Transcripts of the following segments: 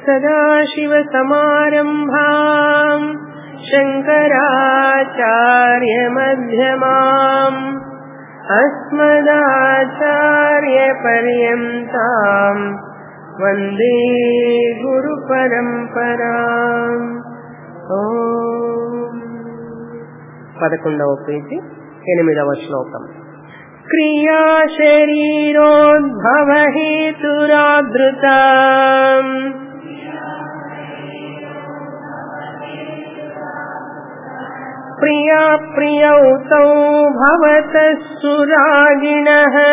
सदाशिवसमारम्भाम् शङ्कराचार्यमध्यमाम् अस्मदाचार्यपर्यन्ताम् वन्दे गुरुपरम्पराम् ఓం పదకొండవ పేజీ ఎనిమిదవ శ్లోకం క్రియా శరీరోద్భవ హేతురాదృత ప్రియా ప్రియౌ తౌ భవత సురాగిణ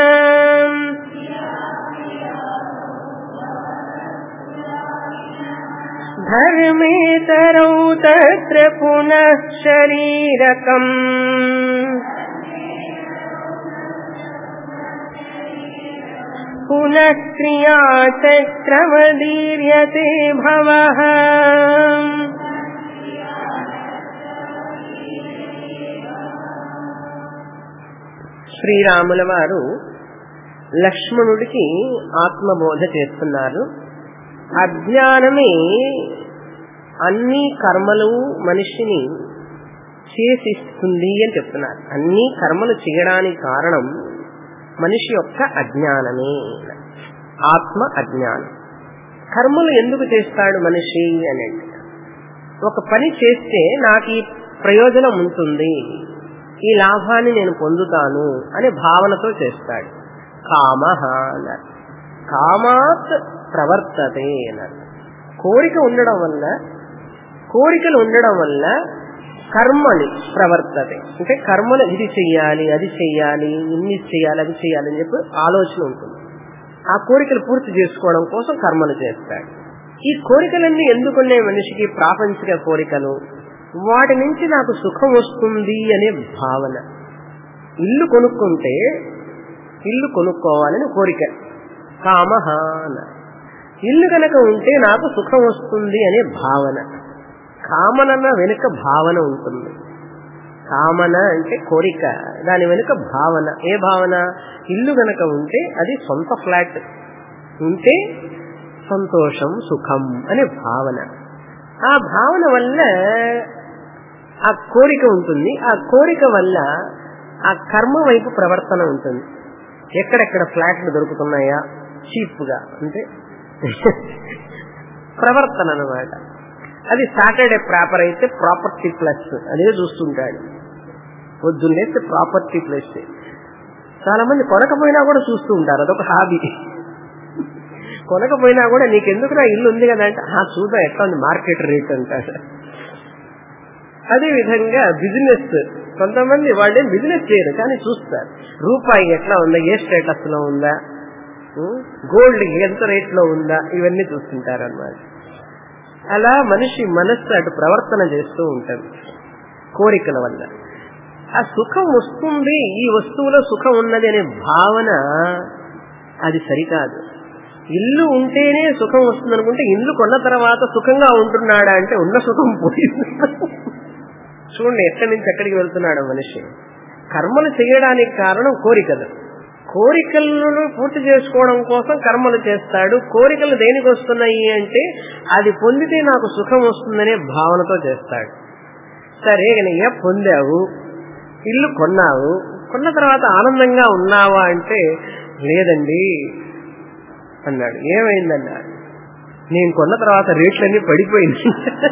धर्मेतरौ तत्र पुनः शरीरकम् पुनः क्रियाचक्रमदीर्यते भवः శ్రీరాముల వారు లక్ష్మణుడికి ఆత్మబోధ చేస్తున్నారు అజ్ఞానమే అన్ని కర్మలు మనిషిని చేసిస్తుంది అని చెప్తున్నారు అన్ని కర్మలు చేయడానికి కారణం మనిషి యొక్క అజ్ఞానమే ఆత్మ అజ్ఞానం కర్మలు ఎందుకు చేస్తాడు మనిషి అనేది ఒక పని చేస్తే నాకు ఈ ప్రయోజనం ఉంటుంది ఈ లాభాన్ని నేను పొందుతాను అనే భావనతో చేస్తాడు కామ అన్నారు కామాత్ ప్రవర్తతే అన్నారు కోరిక ఉండడం వల్ల కోరికలు ఉండడం వల్ల కర్మని ప్రవర్తతే అంటే కర్మలు ఇది చెయ్యాలి అది చెయ్యాలి ఇన్ని చెయ్యాలి అది చెయ్యాలి అని చెప్పి ఆలోచన ఉంటుంది ఆ కోరికలు పూర్తి చేసుకోవడం కోసం కర్మలు చేస్తాడు ఈ కోరికలన్నీ ఎందుకున్నాయి మనిషికి ప్రాపంచిక కోరికలు వాటి నుంచి నాకు సుఖం వస్తుంది అనే భావన ఇల్లు కొనుక్కుంటే ఇల్లు కొనుక్కోవాలని కోరిక కామహ ఇల్లు కనుక ఉంటే నాకు సుఖం వస్తుంది అనే భావన కామన వెనుక భావన ఉంటుంది కామన అంటే కోరిక దాని వెనుక భావన ఏ భావన ఇల్లు గనక ఉంటే అది సొంత ఫ్లాట్ ఉంటే సంతోషం సుఖం అనే భావన ఆ భావన వల్ల ఆ కోరిక ఉంటుంది ఆ కోరిక వల్ల ఆ కర్మ వైపు ప్రవర్తన ఉంటుంది ఎక్కడెక్కడ ఫ్లాట్లు దొరుకుతున్నాయా చీప్ గా అంటే ప్రవర్తన అనమాట అది సాటర్డే ప్రాపర్ అయితే ప్రాపర్టీ ప్లస్ అదే చూస్తుంటాడు పొద్దున్నేస్తే ప్రాపర్టీ ప్లస్ చాలా మంది కొనకపోయినా కూడా చూస్తూ ఉంటారు అదొక హాబీ కొనకపోయినా కూడా నీకెందుకు నా ఇల్లు ఉంది కదా అంటే ఆ చూద్దాం ఎట్లా ఉంది మార్కెట్ రేట్ అంటారు అదే విధంగా బిజినెస్ కొంతమంది వాళ్ళేం బిజినెస్ చేయరు కానీ చూస్తారు రూపాయి ఎట్లా ఉందా ఏ స్టేటస్ లో ఉందా గోల్డ్ ఎంత రేట్ లో ఉందా ఇవన్నీ చూస్తుంటారు అన్నమాట అలా మనిషి మనస్సు అటు ప్రవర్తన చేస్తూ ఉంటుంది కోరికల వల్ల ఆ సుఖం వస్తుంది ఈ వస్తువులో సుఖం ఉన్నది అనే భావన అది సరికాదు ఇల్లు ఉంటేనే సుఖం వస్తుంది అనుకుంటే ఇల్లు కొన్న తర్వాత సుఖంగా ఉంటున్నాడా అంటే ఉన్న సుఖం పోయింది చూడండి ఎక్కడి నుంచి ఎక్కడికి వెళ్తున్నాడు మనిషి కర్మలు చేయడానికి కారణం కోరికలు కోరికలను పూర్తి చేసుకోవడం కోసం కర్మలు చేస్తాడు కోరికలు దేనికి వస్తున్నాయి అంటే అది పొందితే నాకు సుఖం వస్తుందనే భావనతో చేస్తాడు సరే కనయ్య పొందావు ఇల్లు కొన్నావు కొన్న తర్వాత ఆనందంగా ఉన్నావా అంటే లేదండి అన్నాడు ఏమైందన్నాడు నేను కొన్న తర్వాత రేట్లన్నీ పడిపోయింది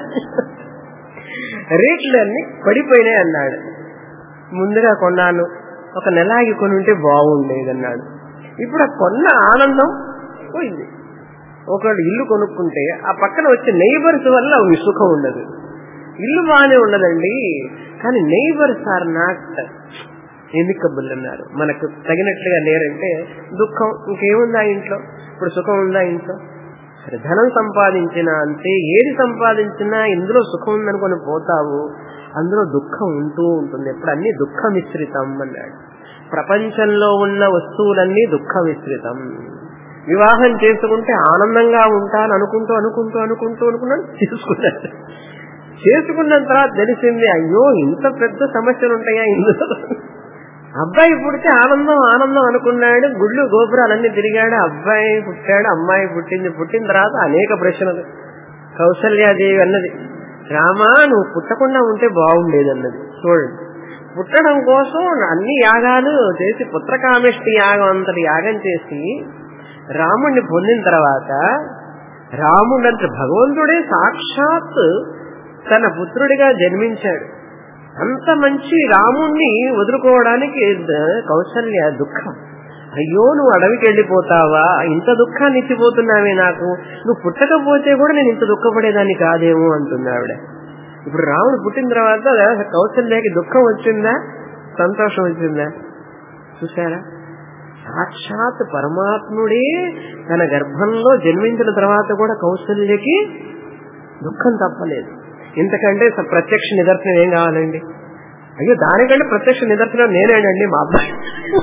రేట్లన్నీ పడిపోయినాయి అన్నాడు ముందుగా కొన్నాను ఒక నెల ఆగి కొని ఉంటే బాగుండేదన్నాడు ఇప్పుడు ఆ కొన్న ఆనందం పోయింది ఒకళ్ళు ఇల్లు కొనుక్కుంటే ఆ పక్కన వచ్చే నైబర్స్ వల్ల సుఖం ఉండదు ఇల్లు బాగానే ఉండదండి కానీ నైబర్స్ ఆర్ నాట్ ఎమికబుల్ అన్నారు మనకు తగినట్లుగా లేరంటే దుఃఖం ఇంకేముందా ఇంట్లో ఇప్పుడు సుఖం ఉందా ఇంట్లో సరే ధనం సంపాదించిన అంతే ఏది సంపాదించినా ఇందులో సుఖం ఉందనుకొని పోతావు అందులో దుఃఖం ఉంటూ ఉంటుంది ఎప్పుడు అన్ని దుఃఖ మిశ్రితం అన్నాడు ప్రపంచంలో ఉన్న వస్తువులన్నీ దుఃఖ మిశ్రితం వివాహం చేసుకుంటే ఆనందంగా ఉంటాను అనుకుంటూ అనుకుంటూ అనుకుంటూ అనుకున్నాను చేసుకున్నాను చేసుకున్న తర్వాత తెలిసింది అయ్యో ఇంత పెద్ద సమస్యలు ఉంటాయా ఇందులో అబ్బాయి పుడితే ఆనందం ఆనందం అనుకున్నాడు గుళ్ళు గోపురాలన్నీ తిరిగాడు అబ్బాయి పుట్టాడు అమ్మాయి పుట్టింది పుట్టిన తర్వాత అనేక ప్రశ్నలు కౌసల్యాదేవి అన్నది రామా నువ్వు పుట్టకుండా ఉంటే బాగుండేది అన్నది చూడండి పుట్టడం కోసం అన్ని యాగాలు చేసి పుత్రకామేష్టి యాగం అంతటి యాగం చేసి రాముణ్ణి పొందిన తర్వాత రాముడంత భగవంతుడే సాక్షాత్ తన పుత్రుడిగా జన్మించాడు అంత మంచి రాముణ్ణి వదులుకోవడానికి కౌసల్య దుఃఖం అయ్యో నువ్వు అడవికి వెళ్ళిపోతావా ఇంత దుఃఖాన్ని ఇచ్చిపోతున్నావే నాకు నువ్వు పుట్టకపోతే కూడా నేను ఇంత దుఃఖపడేదాన్ని కాదేమో అంటుంది ఆవిడ ఇప్పుడు రాముడు పుట్టిన తర్వాత కౌశల్యకి దుఃఖం వచ్చిందా సంతోషం వచ్చిందా చూసారా సాక్షాత్ పరమాత్ముడే తన గర్భంలో జన్మించిన తర్వాత కూడా కౌశల్యకి దుఃఖం తప్పలేదు ఇంతకంటే ప్రత్యక్ష నిదర్శనం ఏం కావాలండి అయ్యో దానికంటే ప్రత్యక్ష నిదర్శనం నేనేనండి మా అబ్బాయి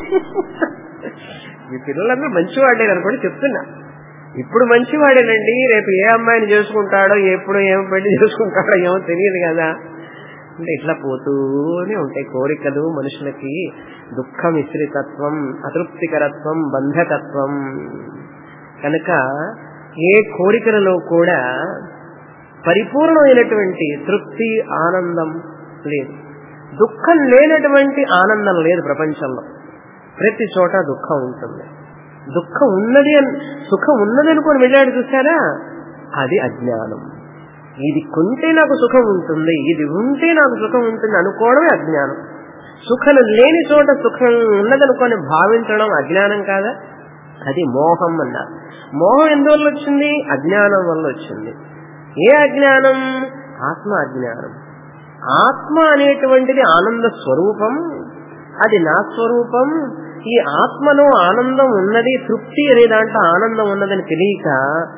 మీ పిల్లలందరూ మంచివాడే అనుకోండి చెప్తున్నా ఇప్పుడు మంచివాడేనండి రేపు ఏ అమ్మాయిని చేసుకుంటాడో ఎప్పుడు ఏం పెళ్లి చేసుకుంటాడో ఏమో తెలియదు కదా అంటే ఇట్లా పోతూనే ఉంటాయి కోరికలు మనుషులకి దుఃఖ మిశ్రితత్వం అతృప్తికరత్వం బంధకత్వం కనుక ఏ కోరికలలో కూడా పరిపూర్ణమైనటువంటి తృప్తి ఆనందం లేదు దుఃఖం లేనటువంటి ఆనందం లేదు ప్రపంచంలో ప్రతి చోట దుఃఖం ఉంటుంది దుఃఖం ఉన్నది అని సుఖం ఉన్నది అనుకొని వెళ్ళాడు చూసారా అది అజ్ఞానం ఇది కొంటే నాకు సుఖం ఉంటుంది ఇది ఉంటే నాకు సుఖం ఉంటుంది అనుకోవడమే అజ్ఞానం సుఖం లేని చోట సుఖం ఉన్నదనుకొని భావించడం అజ్ఞానం కాదా అది మోహం అన్నారు మోహం ఎందువల్ల వచ్చింది అజ్ఞానం వల్ల వచ్చింది ఏ అజ్ఞానం ఆత్మ అజ్ఞానం ఆత్మ అనేటువంటిది ఆనంద స్వరూపం అది నా స్వరూపం ఈ ఆత్మలో ఆనందం ఉన్నది తృప్తి అనే దాంట్లో ఆనందం ఉన్నదని తెలియక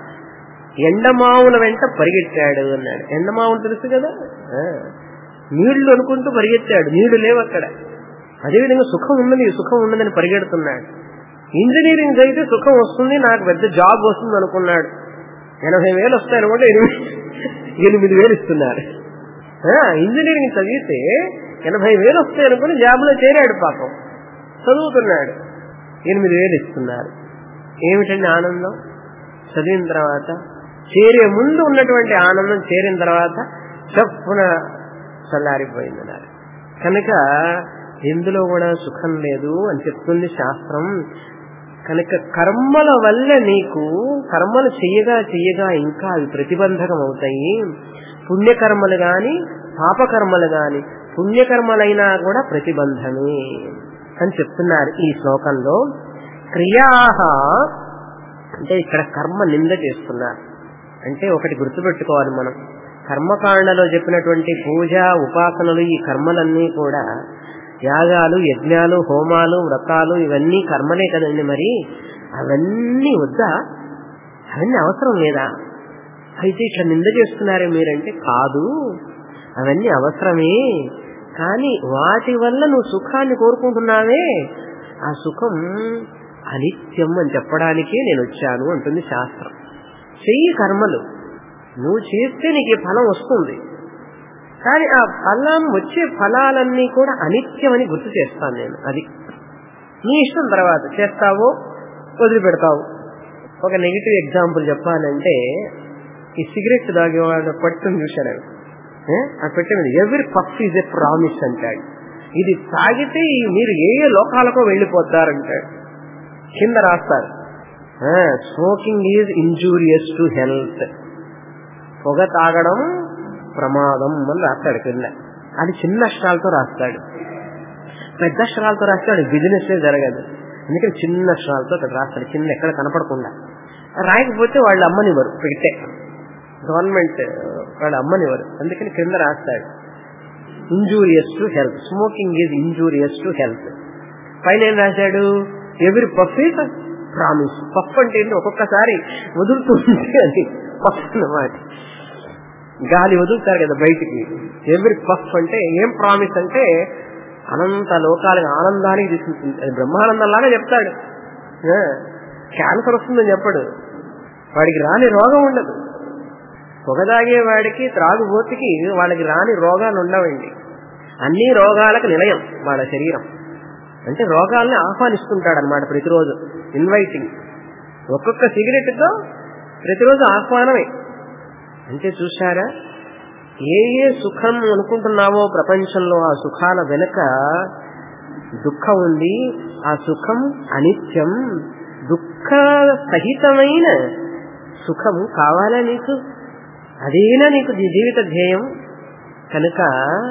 ఎండమావుల వెంట పరిగెత్తాడు అన్నాడు ఎండమావులు తెలుసు కదా నీళ్లు అనుకుంటూ పరిగెత్తాడు నీళ్లు లేవు అక్కడ అదేవిధంగా సుఖం ఉన్నది సుఖం ఉన్నదని పరిగెడుతున్నాడు ఇంజనీరింగ్ చదివితే సుఖం వస్తుంది నాకు పెద్ద జాబ్ వస్తుంది అనుకున్నాడు ఎనభై వేలు వస్తాయి అనుకుంటే ఎనిమిది ఎనిమిది వేలు ఇస్తున్నారు ఇంజనీరింగ్ చదివితే ఎనభై వేలు వస్తాయి అనుకుని జాబ్లో చేరాడు పాపం చదువుతున్నాడు ఎనిమిది వేలు ఇస్తున్నారు ఏమిటండి ఆనందం చదివిన తర్వాత చేరే ముందు ఉన్నటువంటి ఆనందం చేరిన తర్వాత చప్పున చల్లారిపోయిందన్నారు కనుక ఎందులో కూడా సుఖం లేదు అని చెప్తుంది శాస్త్రం కనుక కర్మల వల్ల నీకు కర్మలు చెయ్యగా చెయ్యగా ఇంకా అవి ప్రతిబంధకం అవుతాయి పుణ్యకర్మలు గాని పాపకర్మలు గాని పుణ్యకర్మలైనా కూడా ప్రతిబంధమే అని చెప్తున్నారు ఈ శ్లోకంలో క్రియా అంటే ఇక్కడ కర్మ నింద చేస్తున్నారు అంటే ఒకటి గుర్తుపెట్టుకోవాలి మనం కర్మకాండలో చెప్పినటువంటి పూజ ఉపాసనలు ఈ కర్మలన్నీ కూడా యాగాలు యజ్ఞాలు హోమాలు వ్రతాలు ఇవన్నీ కర్మలే కదండి మరి అవన్నీ వద్దా అవన్నీ అవసరం లేదా అయితే ఇట్లా నింద చేస్తున్నారే మీరంటే కాదు అవన్నీ అవసరమే కానీ వాటి వల్ల నువ్వు సుఖాన్ని కోరుకుంటున్నావే ఆ సుఖం అనిత్యం అని చెప్పడానికే నేను వచ్చాను అంటుంది శాస్త్రం చెయ్యి కర్మలు నువ్వు చేస్తే నీకు ఫలం వస్తుంది కానీ ఆ ఫలం వచ్చే ఫలాలన్నీ కూడా అనిత్యమని గుర్తు చేస్తాను నేను అది నీ ఇష్టం తర్వాత చేస్తావో వదిలిపెడతావు ఒక నెగిటివ్ ఎగ్జాంపుల్ చెప్పాలంటే ఈ సిగరెట్ తాగేవాడు పట్టుని చూశాను ఆ పెట్టినది ఎవరి పఫ్ ఈజ్ ఎ ప్రామిస్ అంటాడు ఇది తాగితే మీరు ఏ ఏ లోకాలకో వెళ్ళిపోతారంటాడు కింద రాస్తారు smoking is injurious to health పొగ తాగడం ప్రమాదం అని రాస్తాడు కింద అది చిన్న అక్షరాలతో రాస్తాడు పెద్ద అక్షరాలతో రాస్తాడు బిజినెస్ జరగదు అందుకని చిన్న అక్షరాలతో అక్కడ రాస్తాడు కింద ఎక్కడ కనపడకుండా రాయకపోతే వాళ్ళు అమ్మనివ్వరు పెట్టే గవర్నమెంట్ వాళ్ళు అమ్మనివ్వరు అందుకని కింద రాస్తాడు injurious to health smoking is injurious to health పైన ఏం రాశాడు ఎవరి పఫ్ ఈజ్ ప్రామిస్ పఫ్ అంటే ఏంటి ఒక్కొక్కసారి వదులుతుంది అది పఫ్ అన్నమాట గాలి వదులుతారు కదా బయటికి ఎవరి పఫ్ అంటే ఏం ప్రామిస్ అంటే అనంత లోకాలకు ఆనందానికి తీసుకుంటుంది అది బ్రహ్మానందంలాగా చెప్తాడు క్యాన్సర్ వస్తుందని చెప్పడు వాడికి రాని రోగం ఉండదు పొగదాగే వాడికి త్రాగుబోతికి వాళ్ళకి రాని రోగాలు ఉండవండి అన్ని రోగాలకు నిలయం వాళ్ళ శరీరం అంటే రోగాల్ని ఆహ్వానిస్తుంటాడు అనమాట ప్రతిరోజు ఇన్వైటింగ్ ఒక్కొక్క సిగరెట్తో ప్రతిరోజు ఆహ్వానమే అంటే చూశారా ఏ ఏ సుఖం అనుకుంటున్నావో ప్రపంచంలో ఆ సుఖాల వెనుక దుఃఖం ఉంది ఆ సుఖం అనిత్యం దుఃఖ సహితమైన సుఖం కావాలా నీకు అదేనా నీకు నీ జీవిత ధ్యేయం కనుక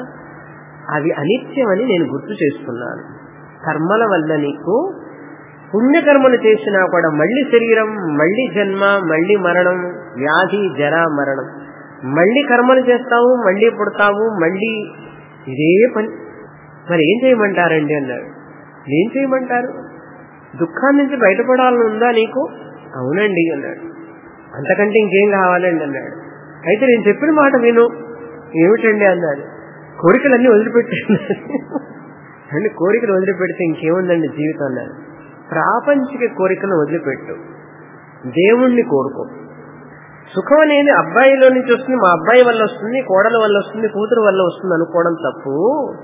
అవి అనిత్యమని నేను గుర్తు చేస్తున్నాను కర్మల వల్ల నీకు పుణ్యకర్మలు చేసినా కూడా మళ్ళీ శరీరం మళ్ళీ జన్మ మళ్ళీ మరణం వ్యాధి జర మరణం మళ్ళీ కర్మలు చేస్తావు మళ్ళీ పుడతావు మళ్ళీ ఇదే పని మరి ఏం చేయమంటారండి అన్నాడు ఏం చేయమంటారు దుఃఖాన్ని నుంచి బయటపడాలని ఉందా నీకు అవునండి అన్నాడు అంతకంటే ఇంకేం కావాలండి అన్నాడు అయితే నేను చెప్పిన మాట విను ఏమిటండి అన్నాడు కోరికలన్నీ వదిలిపెట్టాను అండి కోరికలు వదిలిపెడితే ఇంకేముందండి జీవితం అన్నాడు ప్రాపంచిక కోరికను వదిలిపెట్టు దేవుణ్ణి కోరుకో సుఖం అనేది అబ్బాయిలో నుంచి వస్తుంది మా అబ్బాయి వల్ల వస్తుంది కోడల వల్ల వస్తుంది కూతురు వల్ల వస్తుంది అనుకోవడం తప్పు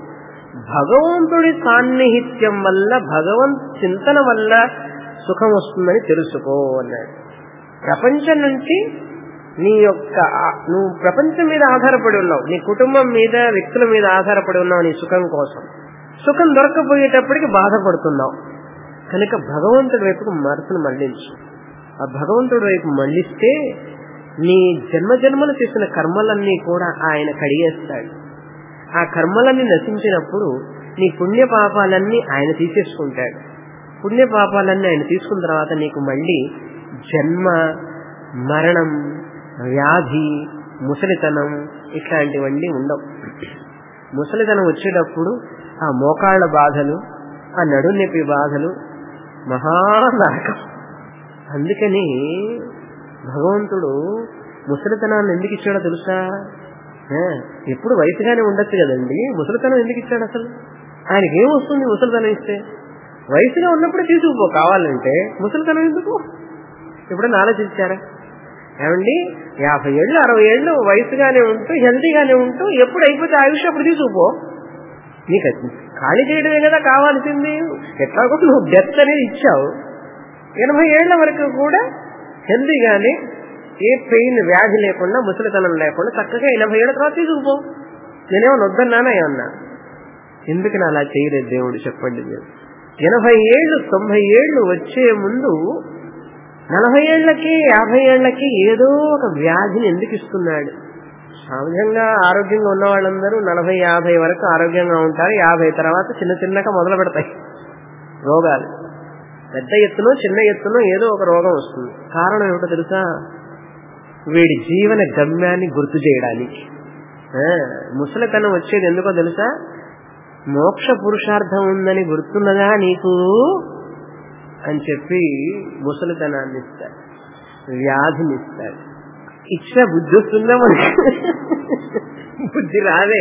భగవంతుడి సాన్నిహిత్యం వల్ల భగవంత్ చింతన వల్ల సుఖం వస్తుందని తెలుసుకో అన్నాడు ప్రపంచం నుంచి నీ యొక్క నువ్వు ప్రపంచం మీద ఆధారపడి ఉన్నావు నీ కుటుంబం మీద వ్యక్తుల మీద ఆధారపడి ఉన్నావు నీ సుఖం కోసం సుఖం దొరకపోయేటప్పటికి బాధపడుతున్నావు కనుక భగవంతుడి వైపుకు మనసును మళ్లించు ఆ భగవంతుడి వైపు మళ్లిస్తే నీ జన్మ జన్మలు చేసిన కర్మలన్నీ కూడా ఆయన కడిగేస్తాడు ఆ కర్మలన్నీ నశించినప్పుడు నీ పుణ్య పాపాలన్నీ ఆయన తీసేసుకుంటాడు పుణ్య పాపాలన్నీ ఆయన తీసుకున్న తర్వాత నీకు మళ్ళీ జన్మ మరణం వ్యాధి ముసలితనం ఇట్లాంటివన్నీ ఉండవు ముసలితనం వచ్చేటప్పుడు ఆ మోకాళ్ల బాధలు ఆ నడునొప్పి బాధలు మహానరకం అందుకని భగవంతుడు ముసలితనాన్ని ఎందుకు ఇచ్చాడో తెలుసా ఎప్పుడు వయసుగానే ఉండొచ్చు కదండి ముసలితనం ఎందుకు ఇచ్చాడు అసలు ఆయనకి ఏం వస్తుంది ముసలితనం ఇస్తే వయసుగా ఉన్నప్పుడే తీసుకుపో కావాలంటే ముసలితనం ఎందుకు ఎప్పుడైనా ఆలోచించారా ఏమండి యాభై ఏళ్ళు అరవై ఏళ్ళు వయసుగానే ఉంటూ హెల్తీగానే ఉంటూ ఎప్పుడు అయిపోతే ఆయుష్ అప్పుడు తీసుకుపో నీకు ఖాళీ చేయడమే కదా కావాల్సింది ఎట్లాగో నువ్వు డెత్ అనేది ఇచ్చావు ఎనభై ఏళ్ల వరకు కూడా హెల్తీగానే ఏ పెయిన్ వ్యాధి లేకుండా ముసలితనం లేకుండా చక్కగా ఎనభై ఏళ్ళ తర్వాత తీసుకుపో నేనేమో వద్దన్నానా ఏమన్నా ఎందుకని అలా చేయలేదు దేవుడు చెప్పండి మీరు ఎనభై ఏళ్ళు తొంభై ఏళ్ళు వచ్చే ముందు నలభై ఏళ్లకి యాభై ఏళ్లకి ఏదో ఒక వ్యాధిని ఎందుకు ఇస్తున్నాడు సహజంగా ఆరోగ్యంగా ఉన్న వాళ్ళందరూ నలభై యాభై వరకు ఆరోగ్యంగా ఉంటారు యాభై తర్వాత చిన్న చిన్నగా మొదలు పెడతాయి రోగాలు పెద్ద ఎత్తునో చిన్న ఎత్తునో ఏదో ఒక రోగం వస్తుంది కారణం ఏమిటో తెలుసా వీడి జీవన గమ్యాన్ని గుర్తు చేయడానికి ముసలితనం వచ్చేది ఎందుకో తెలుసా మోక్ష పురుషార్థం ఉందని గుర్తున్నదా నీకు అని చెప్పి ముసలితనాన్ని ఇస్తాడు వ్యాధిని ఇస్తాడు ఇచ్చిన బుద్ధి వస్తుందా మనకి బుద్ధి రాదే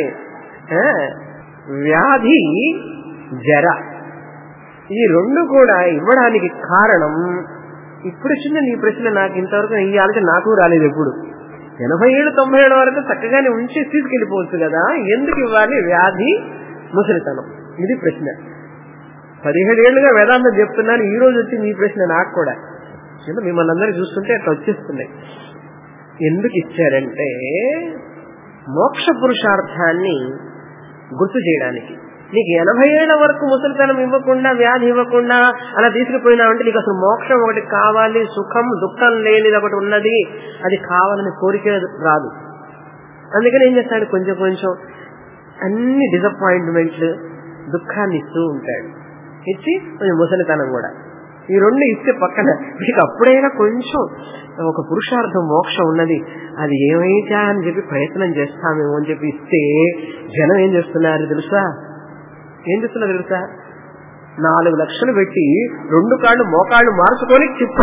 వ్యాధి జర ఈ రెండు కూడా ఇవ్వడానికి కారణం ఇప్పుడు చిన్న నీ ప్రశ్న నాకు ఇంతవరకు ఈ ఆలోచన నాకు రాలేదు ఎప్పుడు ఎనభై ఏడు తొంభై ఏడు వరకు చక్కగానే ఉంచి తీసుకెళ్లిపోవచ్చు కదా ఎందుకు ఇవ్వాలి వ్యాధి ముసలితనం ఇది ప్రశ్న పదిహేడు ఏళ్లుగా వేదాంతం చెప్తున్నాను ఈ రోజు వచ్చి మీ ప్రశ్న నాకు కూడా మిమ్మల్ని అందరూ చూస్తుంటే అట్లా వచ్చేస్తున్నాయి ఎందుకు ఇచ్చారంటే మోక్ష పురుషార్థాన్ని గుర్తు చేయడానికి నీకు ఎనభై ఏళ్ల వరకు ముసలితనం ఇవ్వకుండా వ్యాధి ఇవ్వకుండా అలా తీసుకుపోయినావంటే నీకు అసలు మోక్షం ఒకటి కావాలి సుఖం దుఃఖం లేనిది ఒకటి ఉన్నది అది కావాలని కోరిక రాదు అందుకని ఏం చేస్తాడు కొంచెం కొంచెం అన్ని డిసప్పాయింట్మెంట్లు దుఃఖాన్ని ఇస్తూ ఉంటాడు ఇచ్చి కొంచెం ముసలితనం కూడా ఈ రెండు ఇస్తే పక్కన మీకు అప్పుడైనా కొంచెం ఒక పురుషార్థం మోక్షం ఉన్నది అది ఏమైతే అని చెప్పి ప్రయత్నం చేస్తామేమో అని చెప్పి ఇస్తే జనం ఏం చేస్తున్నారు తెలుసా ఏం చేస్తున్నారు తెలుసా నాలుగు లక్షలు పెట్టి రెండు కాళ్ళు మోకాళ్ళు మార్చుకొని చిప్ప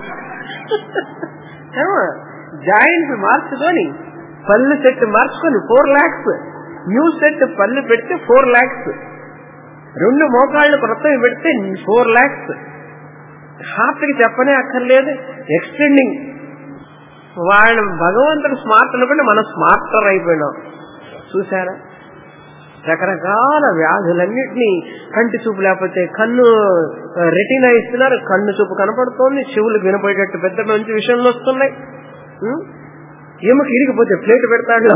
జాయింట్ మార్చుకొని పళ్ళు సెట్ మార్చుకొని ఫోర్ లాక్స్ న్యూ సెట్ పళ్ళు పెడితే ఫోర్ లాక్స్ రెండు మోకాళ్ళు క్రొత్తవి పెడితే ఫోర్ లాక్స్ హార్ట్ కి చెప్పనే అక్కర్లేదు ఎక్స్టెండింగ్ వాళ్ళ భగవంతుడు స్మార్ట్ అనుకుంటే మనం స్మార్టర్ అయిపోయినాం చూసారా రకరకాల వ్యాధులన్నింటినీ కంటి చూపు లేకపోతే కన్ను రెటీనా ఇస్తున్నారు కన్ను చూపు కనపడుతోంది చెవులకు వినపోయేటట్టు పెద్ద మంచి విషయంలో వస్తున్నాయి ఎముక ఇరిగిపోతే ప్లేట్ పెడతాడు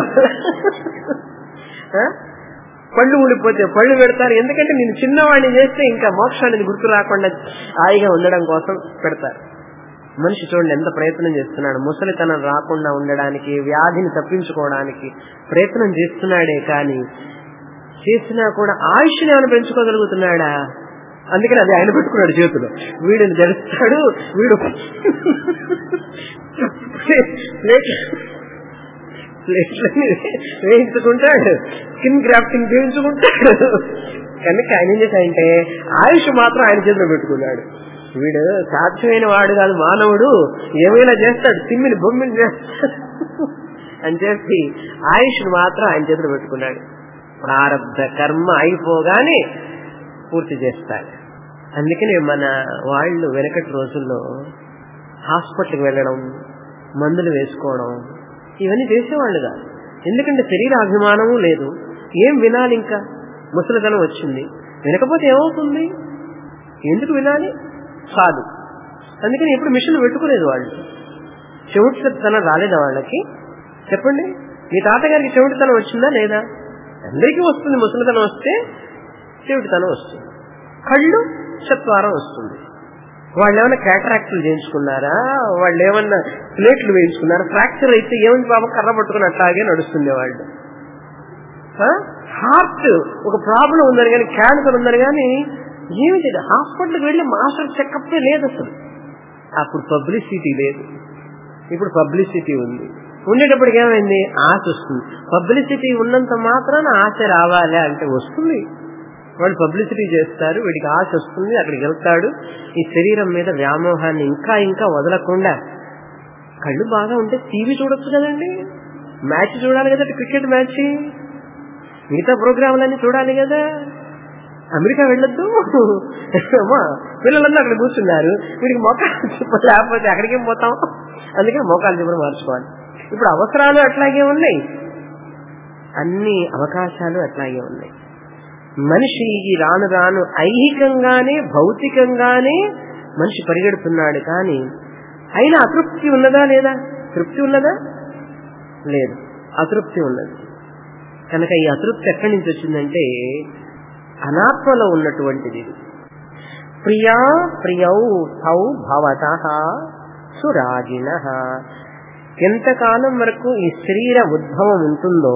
ఆ? పళ్ళు ఊడిపోతే పళ్ళు పెడతారు ఎందుకంటే నేను చిన్నవాడిని చేస్తే ఇంకా మోక్షానికి గుర్తు రాకుండా హాయిగా ఉండడం కోసం పెడతారు మనిషి చూడండి ఎంత ప్రయత్నం చేస్తున్నాడు ముసలితనం రాకుండా ఉండడానికి వ్యాధిని తప్పించుకోవడానికి ప్రయత్నం చేస్తున్నాడే కానీ చేసినా కూడా ఆయుష్ని ఏమైనా పెంచుకోగలుగుతున్నాడా అందుకని అది ఆయన పెట్టుకున్నాడు చేతులు వీడిని జరుస్తాడు వీడు ప్లేట్ ప్లేట్లని వేయించుకుంటాడు స్కిన్ గ్రాఫ్టింగ్ చేయించుకుంటాడు కనుక ఆయన ఏం చేశాడంటే ఆయుష్ మాత్రం ఆయన చేతిలో పెట్టుకున్నాడు వీడు సాధ్యమైన వాడు కాదు మానవుడు ఏమైనా చేస్తాడు తిమ్మిని బొమ్మిని చేస్తాడు అని చెప్పి ఆయుష్ మాత్రం ఆయన చేతిలో పెట్టుకున్నాడు ప్రారంభ కర్మ అయిపోగానే పూర్తి చేస్తాడు అందుకనే మన వాళ్ళు వెనకటి రోజుల్లో హాస్పిటల్కి వెళ్ళడం మందులు వేసుకోవడం ఇవన్నీ చేసేవాళ్ళు కాదు ఎందుకంటే శరీర అభిమానము లేదు ఏం వినాలి ఇంకా ముసలితనం వచ్చింది వినకపోతే ఏమవుతుంది ఎందుకు వినాలి కాదు అందుకని ఎప్పుడు మిషన్ పెట్టుకోలేదు వాళ్ళు చెవిటితనం రాలేదా వాళ్ళకి చెప్పండి మీ తాతగారికి చెవిటితనం వచ్చిందా లేదా అందరికీ వస్తుంది ముసలితనం వస్తే చెవిటితనం వస్తుంది కళ్ళు చత్వారం వస్తుంది వాళ్ళు ఏమైనా క్యాటరాక్ట్లు చేయించుకున్నారా వాళ్ళు ఏమన్నా ప్లేట్లు వేయించుకున్నారా ఫ్రాక్చర్ అయితే ఏమైంది బాబా కర్ర పట్టుకుని అట్లాగే నడుస్తుంది వాళ్ళు హార్ట్ ఒక ప్రాబ్లం ఉందని కానీ క్యాన్సర్ ఉందని కానీ ఏమిటి హాస్పిటల్కి వెళ్ళి మాస్టర్ చెకప్ లేదు అసలు అప్పుడు పబ్లిసిటీ లేదు ఇప్పుడు పబ్లిసిటీ ఉంది ఉండేటప్పటికి ఏమైంది ఆశ వస్తుంది పబ్లిసిటీ ఉన్నంత మాత్రాన ఆశ రావాలి అంటే వస్తుంది వాళ్ళు పబ్లిసిటీ చేస్తారు వీడికి ఆశ వస్తుంది అక్కడికి వెళ్తాడు ఈ శరీరం మీద వ్యామోహాన్ని ఇంకా ఇంకా వదలకుండా కళ్ళు బాగా ఉంటే టీవీ చూడొచ్చు కదండి మ్యాచ్ చూడాలి కదా క్రికెట్ మ్యాచ్ మిగతా ప్రోగ్రాంలన్నీ చూడాలి కదా అమెరికా వెళ్ళొద్దు అమ్మా పిల్లలందరూ అక్కడ కూర్చున్నారు వీడికి మోకాలు చెప్ప లేకపోతే అక్కడికేం పోతాం అందుకే మోకాలు చెప్పడం మార్చుకోవాలి ఇప్పుడు అవసరాలు అట్లాగే ఉన్నాయి అన్ని అవకాశాలు అట్లాగే ఉన్నాయి మనిషి ఈ రాను రాను ఐహికంగానే భౌతికంగానే మనిషి పరిగెడుతున్నాడు కానీ అయినా అతృప్తి ఉన్నదా లేదా తృప్తి ఉన్నదా లేదు అతృప్తి ఉన్నది కనుక ఈ అతృప్తి ఎక్కడి నుంచి వచ్చిందంటే అనాత్మలో ఉన్నటువంటిది ఇది. ప్రియా ప్రియౌ తౌ భవత సురాగిణ ఎంతకాలం వరకు ఈ శరీర ఉద్భవం ఉంటుందో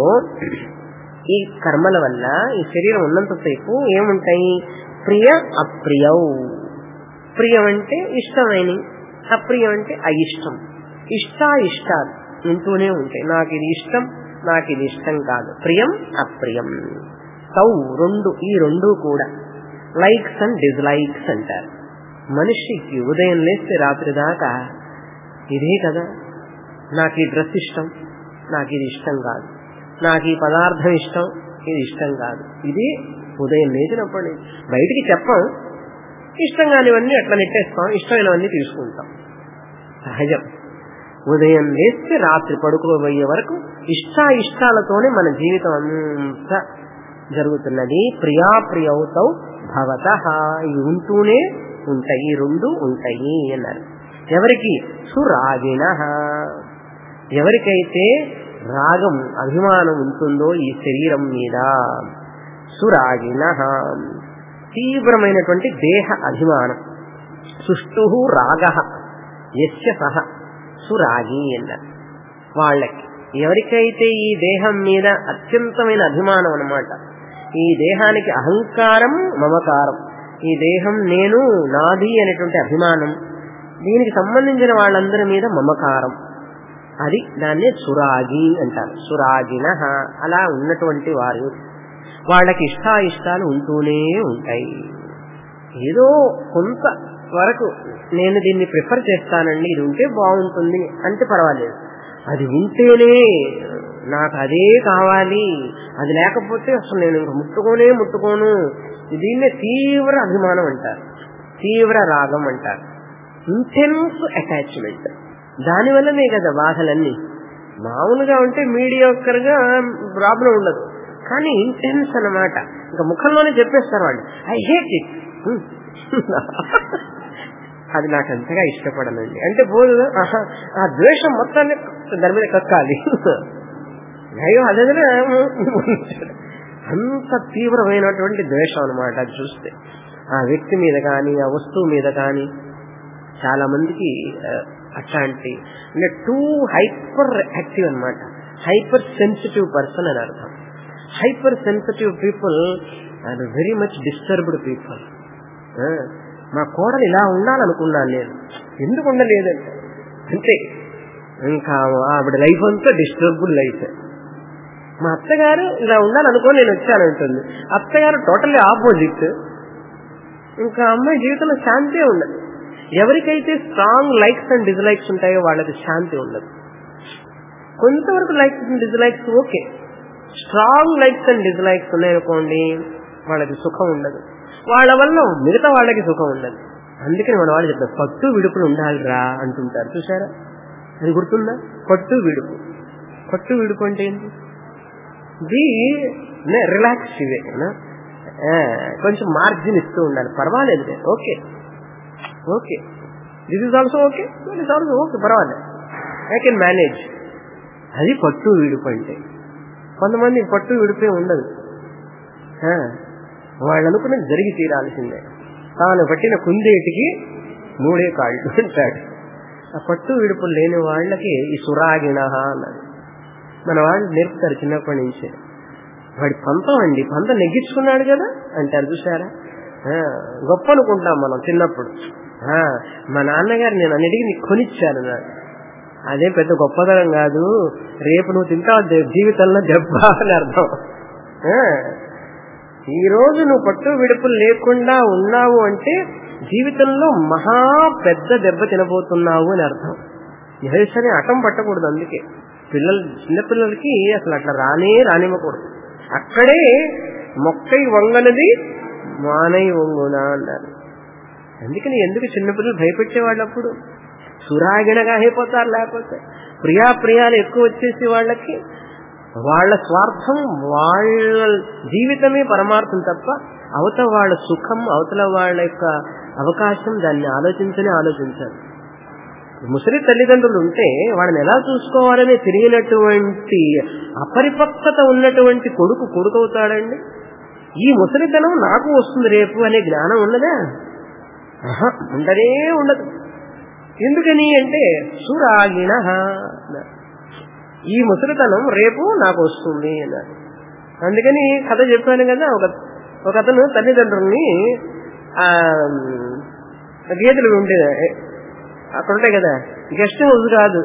ఈ కర్మల వల్ల ఈ శరీరం ఉన్నంతసేపు ఏముంటాయి ప్రియ అప్రియౌ ప్రియం అంటే ఇష్టమైన అప్రియం అంటే అయిష్టం ఇష్ట ఇష్టాలు ఉంటూనే ఉంటాయి నాకు ఇది ఇష్టం నాకు ఇది ఇష్టం కాదు ప్రియం అప్రియం తౌ రెండు ఈ రెండు కూడా లైక్స్ అండ్ డిజ్లైక్స్ అంటారు మనిషికి ఉదయం లేస్తే రాత్రి దాకా ఇదే కదా నాకు ఈ డ్రెస్ ఇష్టం నాకు ఇది ఇష్టం కాదు నాకు ఈ పదార్థం ఇష్టం ఇది ఇష్టం కాదు ఇది ఉదయం లేచినప్పటి నుంచి బయటికి చెప్పం ఇష్టం కానివన్నీ అట్లా నెట్టేస్తాం ఇష్టమైనవన్నీ తీసుకుంటాం సహజం ఉదయం లేస్తే రాత్రి పడుకోబోయే వరకు ఇష్ట ఇష్టాలతోనే మన జీవితం అంతా జరుగుతున్నది ప్రియాప్రియవుతౌ భవత ఇవి ఉంటూనే ఉంటాయి ఈ రెండు ఉంటాయి అన్నారు ఎవరికి సురాగిణ ఎవరికైతే రాగం అభిమానం ఉంటుందో ఈ శరీరం మీద సురాగిణ తీవ్రమైనటువంటి దేహ అభిమానం సుష్టు రాగ యస్య సహ సురాగి అన్నారు వాళ్ళకి ఎవరికైతే ఈ దేహం మీద అత్యంతమైన అభిమానం అన్నమాట ఈ దేహానికి అహంకారం మమకారం ఈ దేహం నేను నాది అనేటువంటి అభిమానం దీనికి సంబంధించిన వాళ్ళందరి మీద మమకారం అది దాన్ని సురాగి అంటారు సురాగిన అలా ఉన్నటువంటి వారు వాళ్ళకి ఇష్టాయిష్టాలు ఉంటూనే ఉంటాయి ఏదో కొంత వరకు నేను దీన్ని ప్రిఫర్ చేస్తానండి ఇది ఉంటే బాగుంటుంది అంటే పర్వాలేదు అది ఉంటేనే నాకు అదే కావాలి అది లేకపోతే అసలు నేను ఇంక ముట్టుకోనే ముట్టుకోను దీన్నే తీవ్ర అభిమానం అంటారు తీవ్ర రాగం అంటారు ఇంటెన్స్ అటాచ్మెంట్ దానివల్లనే కదా బాధలన్నీ మామూలుగా ఉంటే మీడియోకర్గా ప్రాబ్లం ఉండదు కానీ ఇంటెన్స్ అన్నమాట ఇంకా ముఖంలోనే చెప్పేస్తారు వాళ్ళు ఐ హేట్ ఇట్ అది నాకు అంతగా ఇష్టపడనండి అంటే పోదు ఆహా, ఆ ద్వేషం మొత్తాన్ని దాని మీద కక్కాలి అయ్యో అదే అంత తీవ్రమైనటువంటి ద్వేషం అనమాట అది చూస్తే ఆ వ్యక్తి మీద కానీ ఆ వస్తువు మీద కానీ చాలా మందికి ఆ, అట్లాంటి అంటే టూ హైపర్ యాక్టివ్ అనమాట హైపర్ సెన్సిటివ్ పర్సన్ అని అర్థం hypersensitive people are very much disturbed people మా కోడలు ఇలా ఉండాలనుకున్నాను నేను ఎందుకు ఉండలేదంటే అంతే ఇంకా ఆవిడ లైఫ్ అంతా డిస్టర్బ్డ్ లైఫ్ మా అత్తగారు ఇలా ఉండాలనుకోని నేను వచ్చానంటుంది అత్తగారు టోటల్లీ ఆపోజిట్ ఇంకా అమ్మాయి జీవితంలో శాంతి ఉండదు ఎవరికైతే స్ట్రాంగ్ లైక్స్ అండ్ డిస్లైక్స్ ఉంటాయో వాళ్ళకి శాంతి ఉండదు కొంతవరకు likes and dislikes okay strong likes and dislikes ఉన్నాయనుకోండి వాళ్ళకి సుఖం ఉండదు వాళ్ళ వల్ల మిగతా వాళ్ళకి సుఖం ఉండదు అందుకని మన వాళ్ళు చెప్తారు పట్టు విడుపులు ఉండాలిరా అంటుంటారు చూసారా అది గుర్తుందా పట్టు విడుపు పట్టు విడుపు అంటే ఏంటి ఇది రిలాక్స్ ఇవే నా? ఆ, కొంచెం మార్జిన్ ఇస్తూ ఉండాలి పర్వాలేదు okay okay this is also okay that is also okay పర్వాలేదు ఐ కెన్ మేనేజ్ అది పట్టు విడుపు అంటే కొంతమంది పట్టు విడిపే ఉండదు ఆ, వాళ్ళు అనుకున్నది జరిగి తీరాల్సిందే తాను పట్టిన కుందేటికి మూడే కాళ్ళు అంటాడు ఆ పట్టు విడుపులు లేని వాళ్ళకి ఈ సురాగిణ అన్నారు మన వాళ్ళు నేర్పుతారు చిన్నప్పటి నుంచే వాడి పంతం అండి పంతం నెగ్గించుకున్నాడు కదా అంటారు చూసారా ఆ, గొప్ప అనుకుంటాం మనం చిన్నప్పుడు ఆ, మా నాన్నగారు నేను అన్నిటికీ నీకు కొనిచ్చాను నాకు అదే పెద్ద గొప్పతనం కాదు రేపు నువ్వు తింటావు దే- జీవితంలో దెబ్బ అని అర్థం ఆ, ఈ రోజు నువ్వు పట్టు విడుపులు లేకుండా ఉన్నావు అంటే జీవితంలో మహా పెద్ద దెబ్బ తినబోతున్నావు అని అర్థం సరే అటం పట్టకూడదు అందుకే పిల్లలు చిన్నపిల్లలకి అసలు అట్లా రానే రానివ్వకూడదు అక్కడే మొక్కై వంగనది మానై వంగునా అన్నారు అందుకని ఎందుకు చిన్నపిల్లలు భయపెట్టేవాళ్ళు అప్పుడు సురాగిణగా అయిపోతారు లేకపోతే ప్రియా ప్రియాలు ఎక్కువ వచ్చేసి వాళ్ళకి వాళ్ళ స్వార్థం వాళ్ళ జీవితమే పరమార్థం తప్ప అవతల వాళ్ళ సుఖం అవతల వాళ్ళ యొక్క అవకాశం దాన్ని ఆలోచించనే ఆలోచించారు ముసలి తల్లిదండ్రులు ఉంటే వాళ్ళని ఎలా చూసుకోవాలని తెలియనటువంటి అపరిపక్వత ఉన్నటువంటి కొడుకు కొడుకవుతాడండి ఈ ముసలితనం నాకు వస్తుంది రేపు అనే జ్ఞానం ఉన్నదా ఆహా, ఉండనే ఉండదు ఎందుకని అంటే సురాగిణ ఈ ముసలితనం రేపు నాకు వస్తుంది అన్నారు అందుకని కథ చెప్పాను కదా ఒక ఒక అతను తల్లిదండ్రుల్ని ఆ గేదెలు ఉంటే అక్కడ ఉంటాయి కదా గెస్ట్ హౌస్ కాదు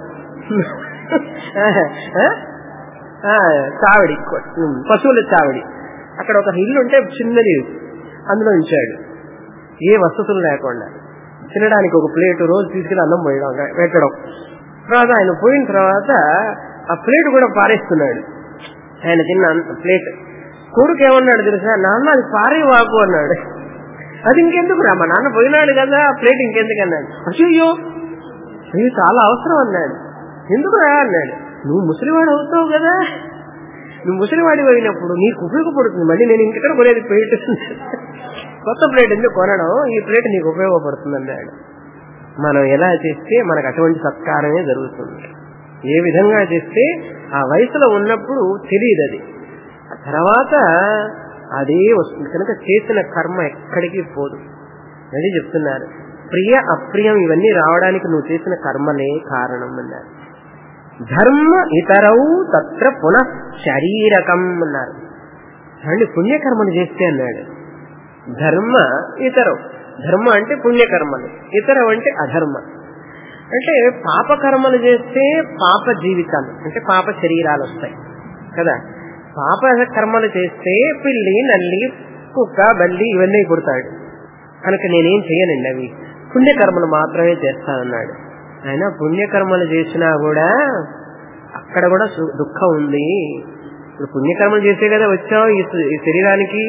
ఆ? ఆ, చావడి పశువుల చావడి అక్కడ ఒక ఇల్లు ఉంటే చిన్నది అందులో ఉంచాడు ఏ వసతులు లేకుండా తినడానికి ఒక ప్లేట్ రోజు తీసుకెళ్ళి అన్నం పోయడం పెట్టడం తర్వాత ఆయన పోయిన తర్వాత ఆ ప్లేట్ కూడా పారేస్తున్నాడు ఆయన తిన్న అంత ప్లేట్ కొడుకు ఏమన్నాడు తెలుసా నాన్న అది పారేవాకు అన్నాడు అది ఇంకెందుకు రా మా నాన్న పోయినాడు కదా ఆ ప్లేట్ ఇంకెందుకు అన్నాడు అయ్యో ఇది చాలా అవసరం అన్నాడు ఎందుకు రా అన్నాడు నువ్వు ముసలివాడు అవుతావు కదా నువ్వు ముసలివాడి పోయినప్పుడు నీకు ఉపయోగపడుతుంది మళ్ళీ నేను ఇంకెక్కడ కొనేది ప్లేట్ కొత్త ప్లేట్ ఎందుకు కొనడం ఈ ప్లేట్ నీకు ఉపయోగపడుతుంది అన్నాడు మనం ఎలా చేస్తే మనకు అటువంటి సత్కారమే జరుగుతుంది ఏ విధంగా చేస్తే ఆ వయసులో ఉన్నప్పుడు తెలియదు అది ఆ తర్వాత అదే వస్తుంది కనుక చేసిన కర్మ ఎక్కడికి పోదు అది చెప్తున్నారు ప్రియ అప్రియం ఇవన్నీ రావడానికి నువ్వు చేసిన కర్మలే కారణం అన్నారు ధర్మ ఇతరవు తత్ర పునః శరీరకం అన్నారు అండి పుణ్యకర్మలు చేస్తే అన్నాడు ధర్మ ఇతరం ధర్మ అంటే పుణ్యకర్మలు ఇతరం అంటే అధర్మ అంటే పాపకర్మలు చేస్తే పాప జీవితాలు అంటే పాప శరీరాలు వస్తాయి కదా పాప కర్మలు చేస్తే పిల్లి నల్లి కుక్క బల్లి ఇవన్నీ పుడతాడు కనుక నేనేం చేయనండి అవి పుణ్యకర్మలు మాత్రమే చేస్తానన్నాడు ఆయన పుణ్యకర్మలు చేసినా కూడా అక్కడ కూడా సు- దుఃఖం ఉంది ఇప్పుడు పుణ్యకర్మలు చేసే కదా వచ్చావు ఈ శ- ఈ శరీరానికి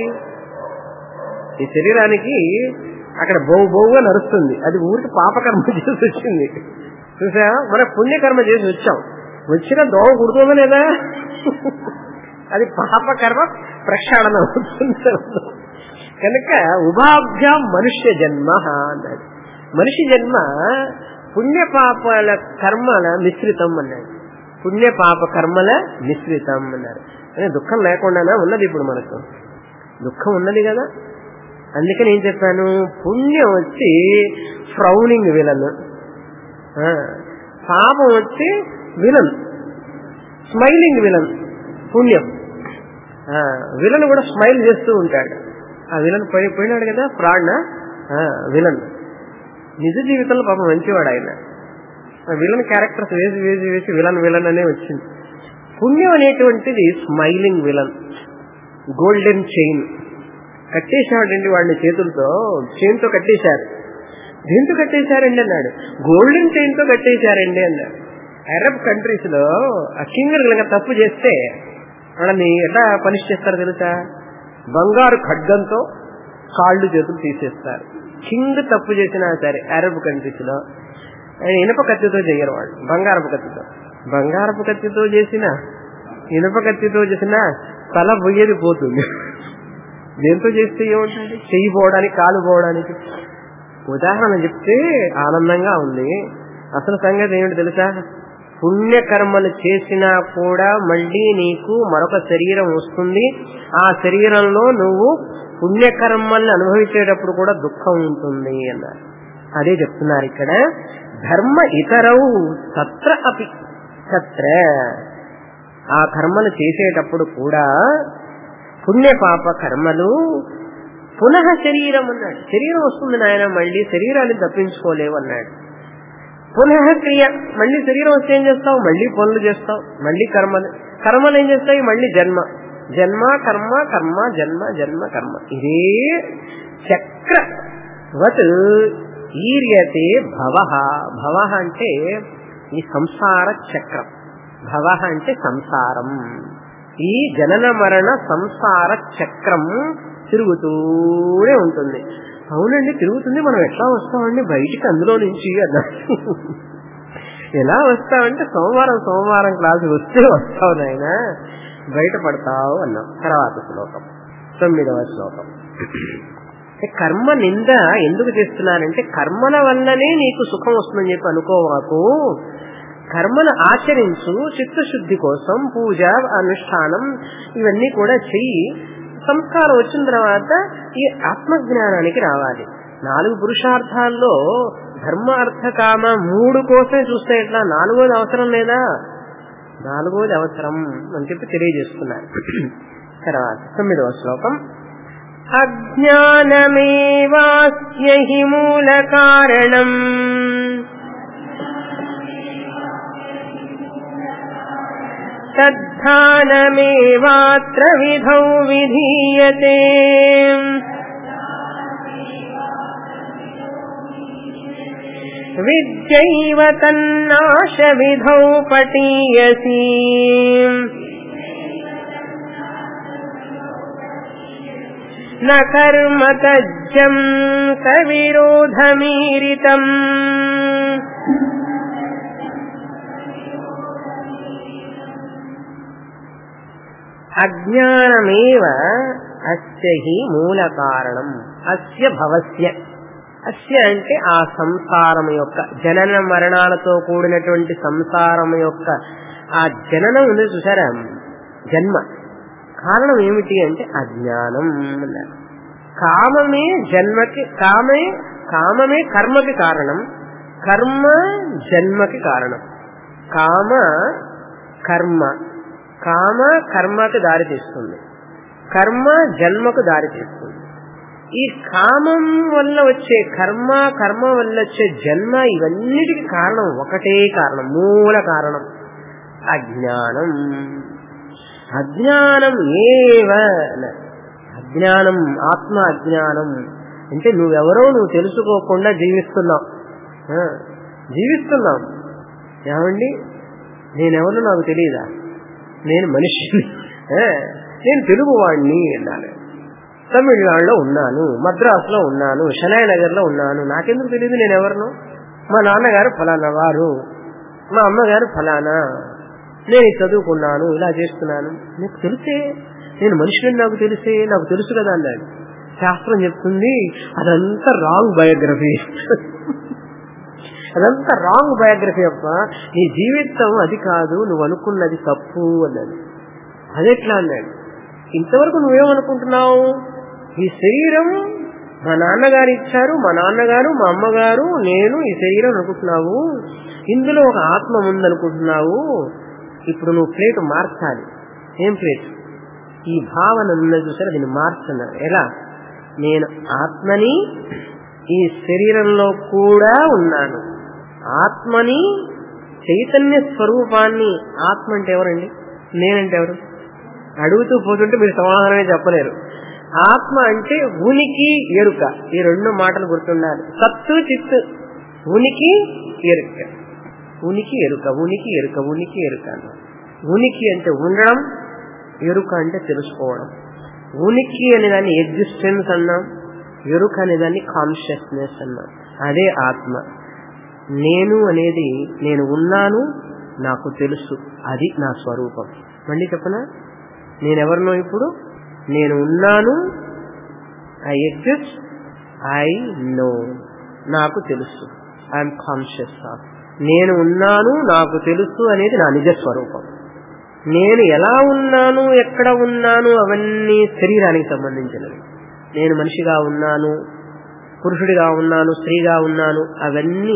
ఈ శరీరానికి అక్కడ బొవ్వు బొవ్వుగా నడుస్తుంది అది ఊరికి పాపకర్మ చేసి వచ్చింది చూసా మన పుణ్యకర్మ చేసి వచ్చాం వచ్చిన దోమ కుడుతుందా లేదా అది పాపకర్మ ప్రక్షాళన అవుతుంది కనుక ఉభాభ్యాం మనుష్య జన్మ అన్నాడు మనిషి జన్మ పుణ్య పాపాల కర్మల మిశ్రితం అన్నాడు పుణ్య పాప కర్మల మిశ్రితం అన్నారు అదే దుఃఖం లేకుండానే ఉన్నది ఇప్పుడు మనకు దుఃఖం ఉన్నది కదా అందుకని ఏం చెప్పాను పుణ్యం వచ్చి ఫ్రౌనింగ్ విలన్ పాపం వచ్చి విలన్ స్మైలింగ్ విలన్ పుణ్యం విలన్ కూడా స్మైల్ చేస్తూ ఉంటాడు ఆ విలన్ పోయి పోయినాడు కదా ఫ్రాడ్ విలన్ నిజ జీవితంలో పాపం మంచివాడు ఆయన విలన్ క్యారెక్టర్స్ వేసి వేసి వేసి విలన్ విలన్ అనే వచ్చింది పుణ్యం అనేటువంటిది స్మైలింగ్ విలన్ గోల్డెన్ చైన్ కట్టేశాడండి వాడిని చేతులతో చైన్తో కట్టేశారు దేంతో కట్టేశారండి అన్నాడు గోల్డెన్ చైన్ తో కట్టేశారండి అన్నాడు అరబ్ కంట్రీస్ లో ఆ కింగ్ కనుక తప్పు చేస్తే వాళ్ళని ఎట్లా పనిష్ చేస్తారు తెలుసా బంగారు ఖడ్గంతో కాళ్ళు చేతులు తీసేస్తారు కింగ్ తప్పు చేసినా సరే అరబ్ కంట్రీస్ లో ఇనుప కత్తితో చేయరు వాళ్ళు బంగారపు కత్తితో బంగారపు కత్తితో చేసిన ఇనుప కత్తితో చేసిన తల పొయ్యేది పోతుంది దేంతో చేస్తే ఏముంటుంది చెయ్యి పోవడానికి కాలు పోవడానికి ఉదాహరణ చెప్తే ఆనందంగా ఉంది అసలు సంగతి ఏమిటి తెలుసా పుణ్యకర్మలు చేసినా కూడా మళ్ళీ నీకు మరొక శరీరం వస్తుంది ఆ శరీరంలో నువ్వు పుణ్యకర్మల్ని అనుభవించేటప్పుడు కూడా దుఃఖం ఉంటుంది అన్నారు అదే చెప్తున్నారు ఇక్కడ ధర్మ ఇతరవు తత్ర అపి తత్ర ఆ కర్మలు చేసేటప్పుడు కూడా పుణ్యపాప కర్మలు పునః శరీరం అన్నాడు శరీరం వస్తుంది నాయన మళ్ళీ శరీరాన్ని తప్పించుకోలేవు అన్నాడు పునః క్రియ మళ్ళీ శరీరం వస్తే ఏం చేస్తావు మళ్ళీ పనులు చేస్తావు మళ్ళీ కర్మలు కర్మలు ఏం చేస్తాయి మళ్ళీ జన్మ జన్మ కర్మ కర్మ జన్మ జన్మ కర్మ ఇదే చక్ర వత్ ఈర్యతే భవ భవ అంటే ఈ సంసార చక్రం భవ అంటే సంసారం ఈ జనన మరణ సంసార చక్రం తిరుగుతూనే ఉంటుంది అవునండి తిరుగుతుంది మనం ఎట్లా వస్తామండి బయటికి అందులో నుంచి అన్నారు ఎలా వస్తామంటే సోమవారం సోమవారం క్లాసు వస్తే వస్తావు నాయన బయటపడతావు అన్నాం తర్వాత శ్లోకం తొమ్మిదవ శ్లోకం కర్మ నింద ఎందుకు చేస్తున్నారంటే కర్మల వల్లనే నీకు సుఖం వస్తుందని చెప్పి అనుకోవాకు కర్మను ఆచరించు చిత్తశుద్ధి కోసం పూజ అనుష్ఠానం ఇవన్నీ కూడా చెయ్యి సంస్కారం వచ్చిన తర్వాత ఈ ఆత్మజ్ఞానానికి రావాలి నాలుగు పురుషార్థాల్లో ధర్మ అర్థ కామ మూడు కోసమే చూస్తే ఎట్లా నాలుగోది అవసరం లేదా నాలుగోది అవసరం అని చెప్పి తెలియజేస్తున్నారు తర్వాత తొమ్మిదవ శ్లోకం అజ్ఞానమేవాస్య హి మూల కారణం తద్ధానమేవాత్ర విధౌ విధీయతే విద్యైవ తన్నాశ విధౌ పటీయసి న కర్మ తజ్జం సవిరోధమీరితం అజ్ఞానమేవ అస్య హి మూల కారణం అస్య భవస్య అస్య అంటే ఆ సంసారం యొక్క జనన మరణాలతో కూడినటువంటి సంసారం యొక్క ఆ జననం ఉంది చూసారా జన్మ కారణం ఏమిటి అంటే అజ్ఞానం అన్నారు కామమే జన్మకి కామే కామమే కర్మకి కారణం కర్మ జన్మకి కారణం కామ కర్మ కామ కర్మకు దారి తీస్తుంది కర్మ జన్మకు దారి తీస్తుంది ఈ కామం వల్ల వచ్చే కర్మ కర్మ వల్ల వచ్చే జన్మ ఇవన్నిటికి కారణం ఒకటే కారణం మూల కారణం అజ్ఞానం అజ్ఞానం ఏవ అజ్ఞానం ఆత్మ అజ్ఞానం అంటే నువ్వెవరో నువ్వు తెలుసుకోకుండా జీవిస్తున్నావు జీవిస్తున్నావు ఏమండి నేనెవరో నాకు తెలియదా నేను మనిషిని నేను తెలుగువాడిని అన్నాను తమిళనాడులో ఉన్నాను మద్రాసులో ఉన్నాను షనాయ్ నగర్ లో ఉన్నాను నాకెందుకు తెలియదు నేను ఎవరిను మా నాన్నగారు ఫలానా వారు మా అమ్మగారు ఫలానా నేను చదువుకున్నాను ఇలా చేస్తున్నాను నీకు తెలిసే నేను మనుషులని నాకు తెలిసే నాకు తెలుసు కదా అన్నాడు శాస్త్రం చెప్తుంది అదంతా రాంగ్ బయోగ్రఫీ అదంతా రాంగ్ బయోగ్రఫీ అప్ప నీ జీవితం అది కాదు నువ్వు అనుకున్నది తప్పు అన్నది అదెట్లా అన్నాడు ఇంతవరకు నువ్వేమనుకుంటున్నావు ఈ శరీరం మా నాన్నగారు ఇచ్చారు మా నాన్నగారు మా అమ్మగారు నేను ఈ శరీరం అనుకుంటున్నావు ఇందులో ఒక ఆత్మ ఉందనుకుంటున్నావు ఇప్పుడు నువ్వు ప్లేట్ మార్చాలి ఏం ప్లేట్ ఈ భావన ఉన్నది చూసారా దీన్ని మార్చను ఎలా నేను ఆత్మని ఈ శరీరంలో కూడా ఉన్నాను ఆత్మని చైతన్య స్వరూపాన్ని ఆత్మ అంటే ఎవరండి నేనంటే ఎవరు అడుగుతూ పోతుంటే మీరు సమాధానమే చెప్పలేరు ఆత్మ అంటే ఉనికి ఎరుక ఈ రెండు మాటలు గుర్తుండాలి సత్తు చిత్తు ఉనికి ఎరుక ఉనికి ఎరుక ఉనికి ఎరుక ఉనికి ఎరుక అన్నాం ఉనికి అంటే ఉండడం ఎరుక అంటే తెలుసుకోవడం ఉనికి అనే దాన్ని ఎగ్జిస్టెన్స్ అన్నాం ఎరుక అనే దాన్ని కాన్షియస్నెస్ అన్నాం అదే ఆత్మ నేను అనేది నేను ఉన్నాను నాకు తెలుసు అది నా స్వరూపం మళ్ళీ చెప్పనా నేనెవరినో ఇప్పుడు నేను ఉన్నాను ఐ ఎగ్జిస్ట్ ఐ నో నాకు తెలుసు ఐఎమ్ కాన్షియస్ ఆఫ్ నేను ఉన్నాను నాకు తెలుసు అనేది నా నిజ స్వరూపం నేను ఎలా ఉన్నాను ఎక్కడ ఉన్నాను అవన్నీ శరీరానికి సంబంధించినవి నేను మనిషిగా ఉన్నాను పురుషుడిగా ఉన్నాను స్త్రీగా ఉన్నాను అవన్నీ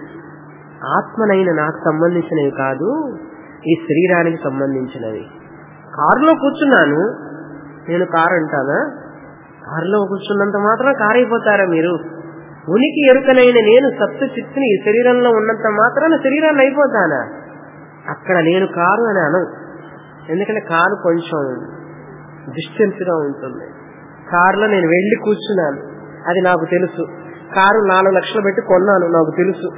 ఆత్మనైన నాకు సంబంధించినవి కాదు ఈ శరీరానికి సంబంధించినవి కారులో కూర్చున్నాను నేను కారు అంటానా కారులో కూర్చున్నంత మాత్రం కారు అయిపోతారా మీరు ఉనికి ఎరుకనైన నేను సత్తు చిత్తుని ఈ శరీరంలో ఉన్నంత మాత్రాన శరీరాన్ని అయిపోతానా అక్కడ నేను కారు అని అనం ఎందుకంటే కారు కొంచెం డిస్టెన్స్ గా ఉంటుంది కారులో నేను వెళ్లి కూర్చున్నాను అది నాకు తెలుసు కారు నాలుగు లక్షలు పెట్టి కొన్నాను నాకు తెలుసు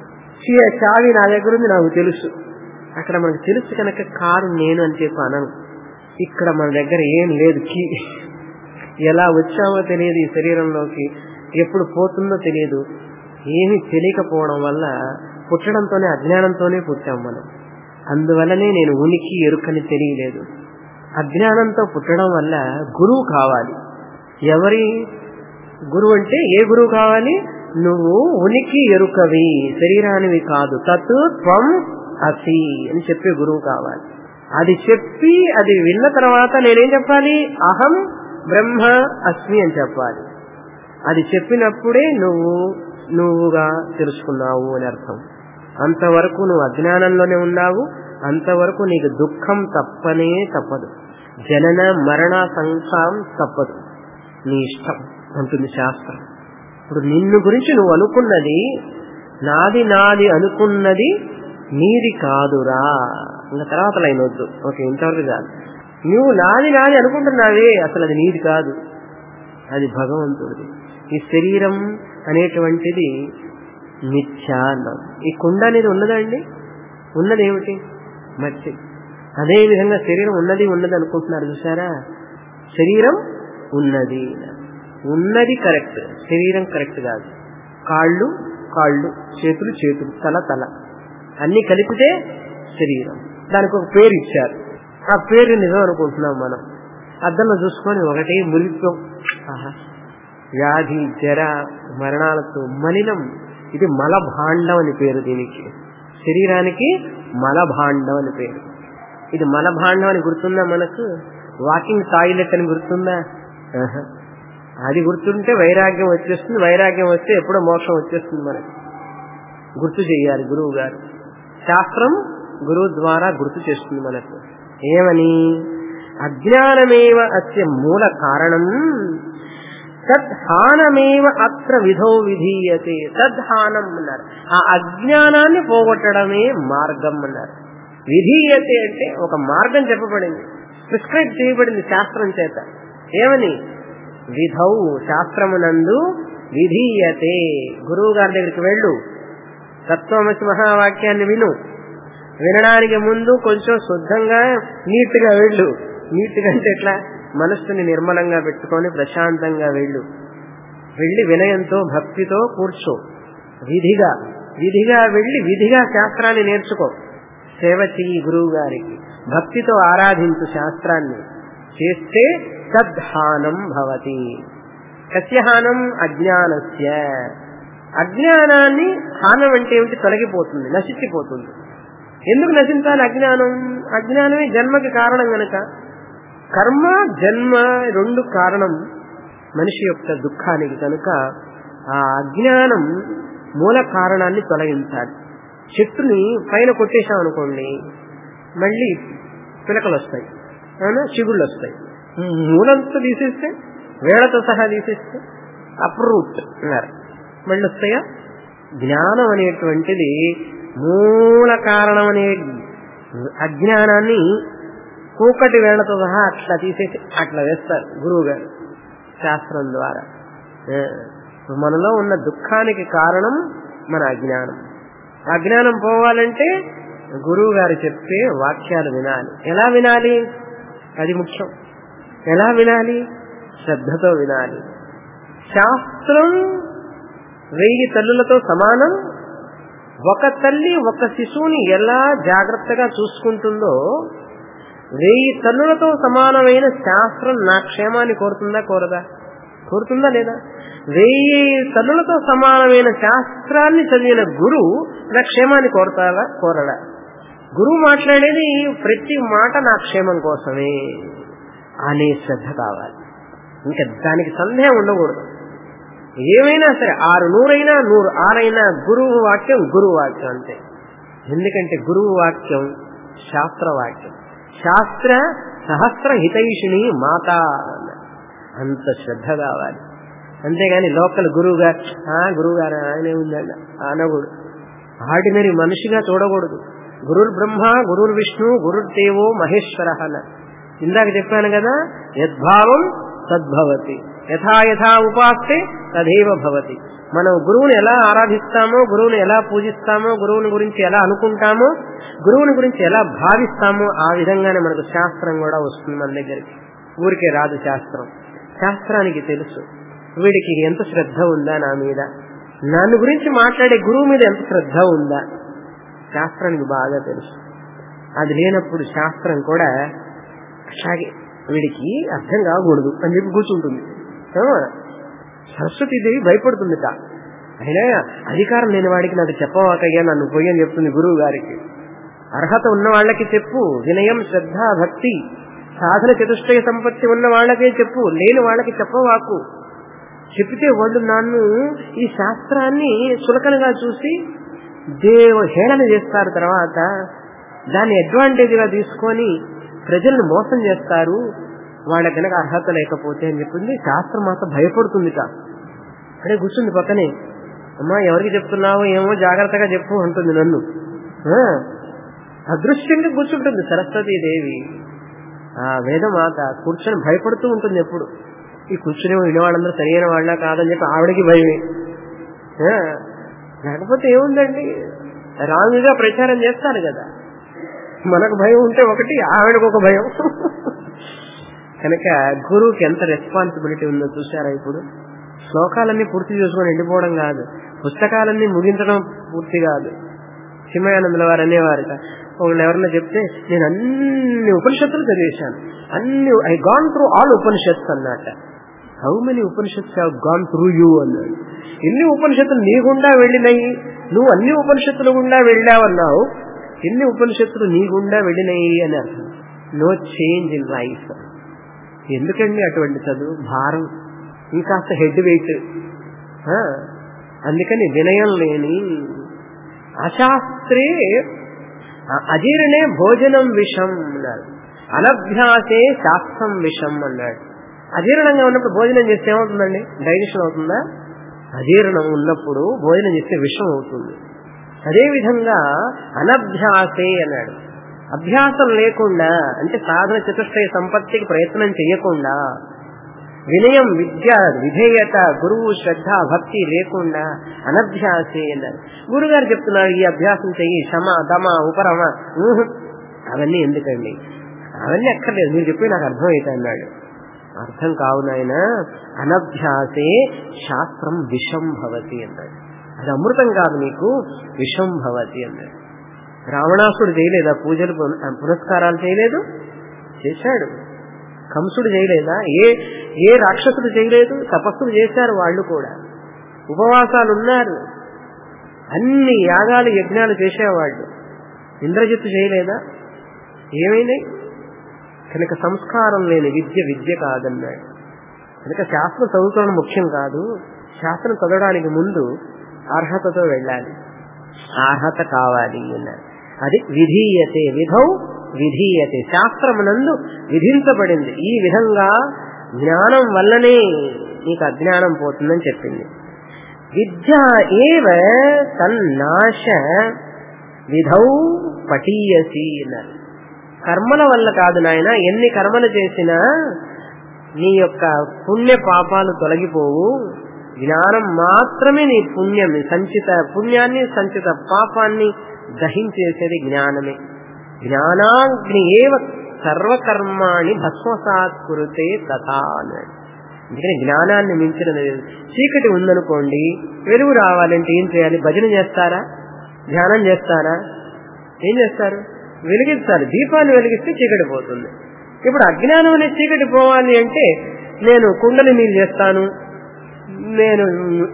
చావి నా దగ్గర ఉంది నాకు తెలుసు అక్కడ మనకు తెలుసు కనుక కారు నేను అని చెప్పి అనను ఇక్కడ మన దగ్గర ఏం లేదు కీ ఎలా వచ్చామో తెలియదు ఈ శరీరంలోకి ఎప్పుడు పోతుందో తెలియదు ఏమీ తెలియకపోవడం వల్ల పుట్టడంతోనే అజ్ఞానంతోనే పుట్టాం మనం అందువల్లనే నేను ఉనికి ఎరుకని తెలియలేదు అజ్ఞానంతో పుట్టడం వల్ల గురువు కావాలి ఎవరి గురువు అంటే ఏ గురువు కావాలి నువ్వు ఉనికి ఎరుకవి శరీరానివి కాదు తత్ త్వం అసి అని చెప్పే గురువు కావాలి అది చెప్పి అది విన్న తర్వాత నేనేం చెప్పాలి అహం బ్రహ్మ అస్మి అని చెప్పాలి అది చెప్పినప్పుడే నువ్వు నువ్వుగా తెలుసుకున్నావు అని అర్థం అంతవరకు నువ్వు అజ్ఞానంలోనే ఉన్నావు అంతవరకు నీకు దుఃఖం తప్పనే తప్పదు జనన మరణ సంసారం తప్పదు నీ ఇష్టం అంటుంది శాస్త్రం ఇప్పుడు నిన్ను గురించి నువ్వు అనుకున్నది నాది నాది అనుకున్నది నీది కాదురా ఇంకా తర్వాత లైన్ వద్దు ఓకే ఇంతవరకు కాదు నువ్వు నాది నాది అనుకుంటున్నావే అసలు అది నీది కాదు అది భగవంతుడిది ఈ శరీరం అనేటువంటిది మిథ్య అన్నాం ఈ కుండ అనేది ఉన్నదా అండి ఉన్నది ఏమిటి మట్టి అదే విధంగా శరీరం ఉన్నది ఉన్నది అనుకుంటున్నారు చూసారా శరీరం ఉన్నది ఉన్నది కరెక్ట్ శరీరం కరెక్ట్ కాదు కాళ్ళు కాళ్ళు చేతులు చేతులు తల తల అన్ని కలిపితే శరీరం దానికి ఒక పేరు ఇచ్చారు ఆ పేరు నిజం అనుకుంటున్నాం మనం అద్దంలో చూసుకొని ఒకటే మురిత్వం ఆహా వ్యాధి జర మరణాలతో మలినం ఇది మలభాండం అని పేరు దీనికి శరీరానికి మలభాండం అని పేరు ఇది మలభాండం అని గుర్తుందా మనకు వాకింగ్ టాయిలెట్ అని గుర్తుందా ఆహా. అది గుర్తుంటే వైరాగ్యం వచ్చేస్తుంది వైరాగ్యం వస్తే ఎప్పుడో మోక్షం వచ్చేస్తుంది మనకి గుర్తు చేయాలి గురువు గారు శాస్త్రం గురువు ద్వారా గుర్తు చేస్తుంది మనకు ఏమని అజ్ఞానమేవ అస్య మూల కారణం తద్హానమేవ అత్ర విధో విధీయతే తద్హానం అన్నారు ఆ అజ్ఞానాన్ని పోగొట్టడమే మార్గం అన్నారు విధీయతే అంటే ఒక మార్గం చెప్పబడింది ప్రిస్క్రైబ్ చేయబడింది శాస్త్రం చేత ఏమని విధౌ శాస్త్రమునందు విధీయతే గురువు గారి దగ్గరికి వెళ్ళు తత్వమసి మహావాక్యాన్ని విను వినడానికి ముందు కొంచెం శుద్ధంగా నీట్ గా వెళ్ళు నీట్ గా అంటే ఎట్లా మనస్సుని నిర్మలంగా పెట్టుకొని ప్రశాంతంగా వెళ్ళు వెళ్ళి వినయంతో భక్తితో కూర్చో విధిగా విధిగా వెళ్ళి విధిగా శాస్త్రాన్ని నేర్చుకో సేవ చెయ్యి గురువు గారికి భక్తితో ఆరాధించు శాస్త్రాన్ని చేస్తే తద్హానం భవతి కస్యహానం అజ్ఞానస్య అజ్ఞానాన్ని హానం అంటే ఏమిటి తొలగిపోతుంది నశించిపోతుంది ఎందుకు నశించాలి అజ్ఞానం అజ్ఞానమే జన్మకి కారణం గనక కర్మ జన్మ రెండు కారణం మనిషి యొక్క దుఃఖానికి కనుక ఆ అజ్ఞానం మూల కారణాన్ని తొలగించాలి చెట్టుని పైన కొట్టేశాం అనుకోండి మళ్ళీ పిలకలు వస్తాయి అవునా చిగుళ్ళు వస్తాయి మూలంతో తీసేస్తే వేళతో సహా తీసేస్తే అప్రూట్ అన్నారు మళ్ళీ వస్తాయా జ్ఞానం అనేటువంటిది మూల కారణం అనే అజ్ఞానాన్ని కూకటి వేళ్లతో సహా అట్లా తీసేసి అట్లా వేస్తారు గురువు గారు శాస్త్రం ద్వారా ఆ, మనలో ఉన్న దుఃఖానికి కారణం మన అజ్ఞానం అజ్ఞానం పోవాలంటే గురువు గారు చెప్పే వాక్యాలు వినాలి ఎలా వినాలి అది ముఖ్యం ఎలా వినాలి శ్రద్ధతో వినాలి శాస్త్రం వెయ్యి తల్లులతో సమానం ఒక తల్లి ఒక శిశువుని ఎలా జాగ్రత్తగా చూసుకుంటుందో వెయ్యి తల్లులతో సమానమైన శాస్త్రం నా క్షేమాన్ని కోరుతుందా కోరదా కోరుతుందా లేదా వెయ్యి తల్లులతో సమానమైన శాస్త్రాన్ని చదివిన గురువు నా క్షేమాన్ని కోరతారా కోరడా గురువు మాట్లాడేది ప్రతి మాట నా క్షేమం కోసమే అనే శ్రద్ధ కావాలి ఇంకా దానికి సందేహం ఉండకూడదు ఏమైనా సరే ఆరు నూరైనా నూరు ఆరైనా గురువు వాక్యం గురువు వాక్యం అంతే ఎందుకంటే గురువు వాక్యం శాస్త్ర వాక్యం శాస్త్ర సహస్ర హితైషిణి మాత అన్నారు. అంత శ్రద్ధ కావాలి అంతేగాని లోకల్ గురువు గారు ఆ గురువు గారు ఆయనే ఉందండి అనకూడదు ఆర్డినరీ మనిషిగా చూడకూడదు గురుర్ బ్రహ్మ గురుర్ విష్ణు గురుర్ దేవో మహేశ్వర అన్నారు ఇందాక చెప్పాను కదా యద్భావం తద్భవతి యథా యథా ఉపాస్తే తదేవ భవతి మనం గురువుని ఎలా ఆరాధిస్తామో గురువుని ఎలా పూజిస్తామో గురువుని గురించి ఎలా అనుకుంటామో గురువుని గురించి ఎలా భావిస్తామో ఆ విధంగానే మనకు శాస్త్రం కూడా వస్తుంది మన దగ్గరికి ఊరికే రాదు శాస్త్రం శాస్త్రానికి తెలుసు వీడికి ఎంత శ్రద్ధ ఉందా నా మీద నన్ను గురించి మాట్లాడే గురువు మీద ఎంత శ్రద్ధ ఉందా శాస్త్రానికి బాగా తెలుసు అది లేనప్పుడు శాస్త్రం కూడా అట్లాగే వీడికి అర్థం కాకూడదు అని చెప్పి కూర్చుంటుంది ఆ, సరస్వతీదేవి భయపడుతుందిట అయినా అధికారం లేని వాడికి నాకు చెప్పవాకయ్యా నన్ను పోయి అని చెప్తుంది గురువు గారికి అర్హత ఉన్న వాళ్ళకి చెప్పు వినయం శ్రద్ధ భక్తి సాధన చతుష్టయ సంపత్తి ఉన్న వాళ్ళకే చెప్పు లేని వాళ్ళకి చెప్పవాకు చెప్తే వాళ్ళు నన్ను ఈ శాస్త్రాన్ని చులకనగా చూసి దేవ హేళన చేస్తారు తర్వాత దాన్ని అడ్వాంటేజ్ గా తీసుకొని ప్రజలను మోసం చేస్తారు వాళ్ళ కనుక అర్హత లేకపోతే అని చెప్పింది శాస్త్రం మాత్రం భయపడుతుందిట అదే కూర్చుంది పక్కనే అమ్మా ఎవరికి చెప్తున్నావో ఏమో జాగ్రత్తగా చెప్పు అంటుంది నన్ను ఆ, అదృశ్యంగా కూర్చుంటుంది సరస్వతీదేవి ఆ వేదమాత కూర్చొని భయపడుతూ ఉంటుంది ఎప్పుడు ఈ కూర్చుని వినేవాళ్ళందరూ సరైన వాళ్ళ కాదని చెప్పి ఆవిడకి భయమే ఆ, లేకపోతే ఏముందండి రాంగ్గా ప్రచారం చేస్తారు కదా మనకు భయం ఉంటే ఒకటి ఆవిడకు ఒక భయం కనుక గురువుకి ఎంత రెస్పాన్సిబిలిటీ ఉందో చూసారా ఇప్పుడు శ్లోకాలన్నీ పూర్తి చేసుకొని వెళ్ళిపోవడం కాదు పుస్తకాలన్నీ ముగించడం పూర్తి కాదు చిమయానందుల వారు అనేవారట ఒకళ్ళు ఎవరన్నా చెప్తే నేను అన్ని ఉపనిషత్తులు చదివేశాను అన్ని I gone through all Upanishads అన్నట how many Upanishads have gone through you అన్నాడు ఎన్ని ఉపనిషత్తులు నీ గుండా వెళ్ళినాయి నువ్వు అన్ని ఉపనిషత్తుల గుండా వెళ్ళావన్నావు ఎన్ని ఉపనిషత్తులు నీ గుండా వెళ్ళినాయి అని అర్థం నో చేంజ్ ఇన్ లైఫ్ ఎందుకండి అటువంటి చదువు భారం ఇంకాస్త హెడ్ వెయిట్ అందుకని వినయం లేని అశాస్త్రే అ- అజీర్ణే భోజనం విషం అన్నాడు అనభ్యాసే శాస్త్రం విషం అన్నాడు అజీర్ణంగా ఉన్నప్పుడు భోజనం చేస్తే ఏమవుతుందండి డైజెషన్ అవుతుందా అజీర్ణం ఉన్నప్పుడు భోజనం చేస్తే విషం అవుతుంది అదేవిధంగా అనభ్యాసే అన్నాడు అభ్యాసం లేకుండా అంటే సాధన చతుష్టయ సంపత్తికి ప్రయత్నం చేయకుండా వినయం విద్య విధేయత గురువు శ్రద్ధ భక్తి లేకుండా అనభ్యాసే అన్నారు గురుగారు చెప్తున్నారు ఈ అభ్యాసం చెయ్యి శమ దమ ఉపరమ ఊహు. అవన్నీ ఎందుకండి అవన్నీ అక్కర్లేదు మీరు చెప్పి నాకు అర్థమైతే అన్నాడు అర్థం కావు నాయన అనభ్యాసే శాస్త్రం విషం భవతి అన్నాడు అది అమృతం కాదు నీకు విషం భవతి అన్నాడు రావణాసుడు చేయలేదా పూజలు పున- పునస్కారాలు చేయలేదు చేశాడు కంసుడు చేయలేదా ఏ ఏ రాక్షసుడు చేయలేదు తపస్సులు చేశారు వాళ్ళు కూడా ఉపవాసాలు ఉన్నారు అన్ని యాగాలు యజ్ఞాలు చేసేవాళ్ళు ఇంద్రజిత్తు చేయలేదా ఏమైంది కనుక సంస్కారం లేని విద్య విద్య కాదన్నాడు కనుక శాస్త్రం చదువుకోవడం ముఖ్యం కాదు శాస్త్రం చదవడానికి ముందు అర్హతతో వెళ్ళాలి అర్హత కావాలి అన్నారు అది విధీయతే విధౌ విధీయతే శాస్త్రమునందు విధించబడింది ఈ విధంగా జ్ఞానం వల్లనే నీకు అజ్ఞానం పోతుందని చెప్పింది విద్య ఏవ తన్నాశ విధౌ పటీయసి అన్నారు కర్మల వల్ల కాదు నాయన ఎన్ని కర్మలు చేసినా నీ యొక్క పుణ్య పాపాలు తొలగిపోవు జ్ఞానం మాత్రమే నీ పుణ్యం సంచిత పుణ్యాన్ని సంచిత పాపాన్ని దహించేసేది జ్ఞానమే జ్ఞానాగ్ని ఏవ సర్వకర్మాణి భస్మసాత్ కురుతే తథా అన్నాడు అందుకని జ్ఞానాన్ని మించిన చీకటి ఉందనుకోండి వెలుగు రావాలంటే ఏం చేయాలి భజన చేస్తారా ధ్యానం చేస్తారా ఏం చేస్తారు వెలిగించాలి దీపాన్ని వెలిగిస్తే చీకటి పోతుంది ఇప్పుడు అజ్ఞానం అనే చీకటి పోవాలి అంటే నేను కుండలి నీళ్ళు చేస్తాను నేను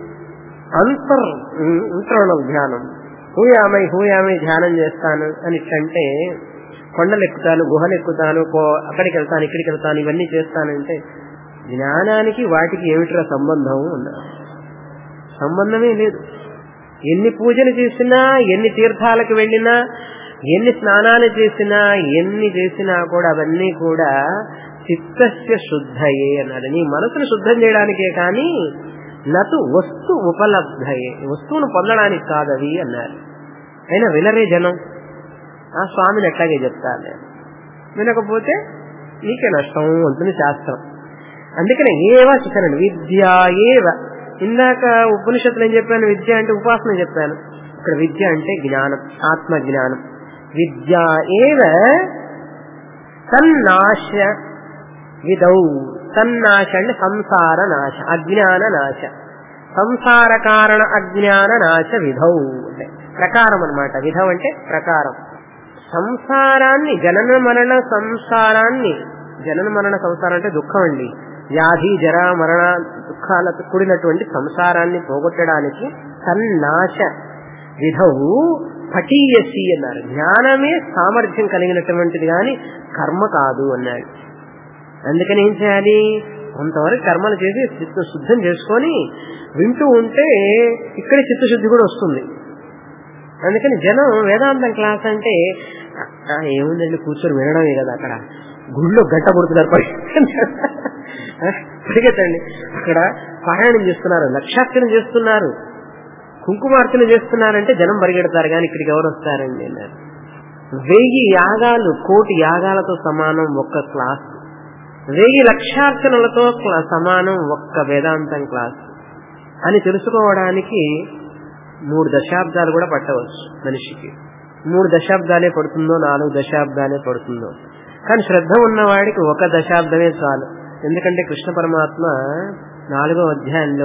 అంతర్ ఇంటర్నల్ ధ్యానం హూయామై హూయామై ధ్యానం చేస్తాను అని అంటే కొండలు ఎక్కుతాను గుహలు ఎక్కుతాను అక్కడికి వెళ్తాను ఇక్కడికి వెళ్తాను ఇవన్నీ చేస్తానంటే జ్ఞానానికి వాటికి ఏమిట్రా సంబంధం ఉన్నారు సంబంధమే లేదు ఎన్ని పూజలు చేసినా ఎన్ని తీర్థాలకు వెళ్ళినా ఎన్ని స్నానాలు చేసినా ఎన్ని చేసినా కూడా అవన్నీ కూడా చిత్తస్య శుద్ధయే అన్నాడు నీ మనసును శుద్ధం చేయడానికే కానీ నటు వస్తు ఉపలబ్ధయే వస్తువును పొందడానికి కాదవి అన్నారు అయినా వినరే జనం ఆ స్వామిని ఎట్లాగే చెప్తాను నేను వినకపోతే నీకే నష్టం అంటుంది శాస్త్రం అందుకనే ఏవా చెప్పానండి విద్య ఏవ ఇందాక ఉపనిషత్తులు ఏం చెప్పాను విద్య అంటే ఉపాసన చెప్పాను ఇక్కడ విద్య అంటే జ్ఞానం ఆత్మ జ్ఞానం విద్య ఏవ తన్నాశ విధౌ తన్నాశ అంటే సంసార నాశ అజ్ఞాన నాశ సంసార కారణ అజ్ఞాన నాశ విధౌ అంటే ప్రకారం అనమాట విధం అంటే ప్రకారం సంసారాన్ని జనన మరణ సంసారాన్ని జనన మరణ సంసారం అంటే దుఃఖం అండి వ్యాధి జర మరణ దుఃఖాలతో కూడినటువంటి సంసారాన్ని పోగొట్టడానికి తన్నాశ విధవు పటీయసి అన్నారు జ్ఞానమే సామర్థ్యం కలిగినటువంటిది కానీ కర్మ కాదు అన్నాడు అందుకని ఏం చేయాలి కొంతవరకు కర్మలు చేసి చిత్త శుద్ధం చేసుకొని వింటూ ఉంటే ఇక్కడ చిత్తశుద్ధి కూడా వస్తుంది అందుకని జనం వేదాంతం క్లాస్ అంటే ఏముందండి కూర్చొని వినడమే కదా అక్కడ గుళ్ళో గంట కొడుతున్నారు పరిగెత్తండి అక్కడ పారాయణం చేస్తున్నారు లక్షార్చన చేస్తున్నారు కుంకుమార్చన చేస్తున్నారంటే జనం పరిగెడతారు కానీ ఇక్కడికి ఎవరు వస్తారండి అన్నారు వెయ్యి యాగాలు కోటి యాగాలతో సమానం ఒక్క క్లాస్ వెయ్యి లక్షార్చనలతో సమానం ఒక్క వేదాంతం క్లాస్ అని తెలుసుకోవడానికి మూడు దశాబ్దాలు కూడా పట్టవచ్చు మనిషికి మూడు దశాబ్దాలే పడుతుందో నాలుగు దశాబ్దాలే పడుతుందో కానీ శ్రద్ధ ఉన్నవాడికి ఒక దశాబ్దమే చాలు ఎందుకంటే కృష్ణ పరమాత్మ నాలుగో అధ్యాయంలో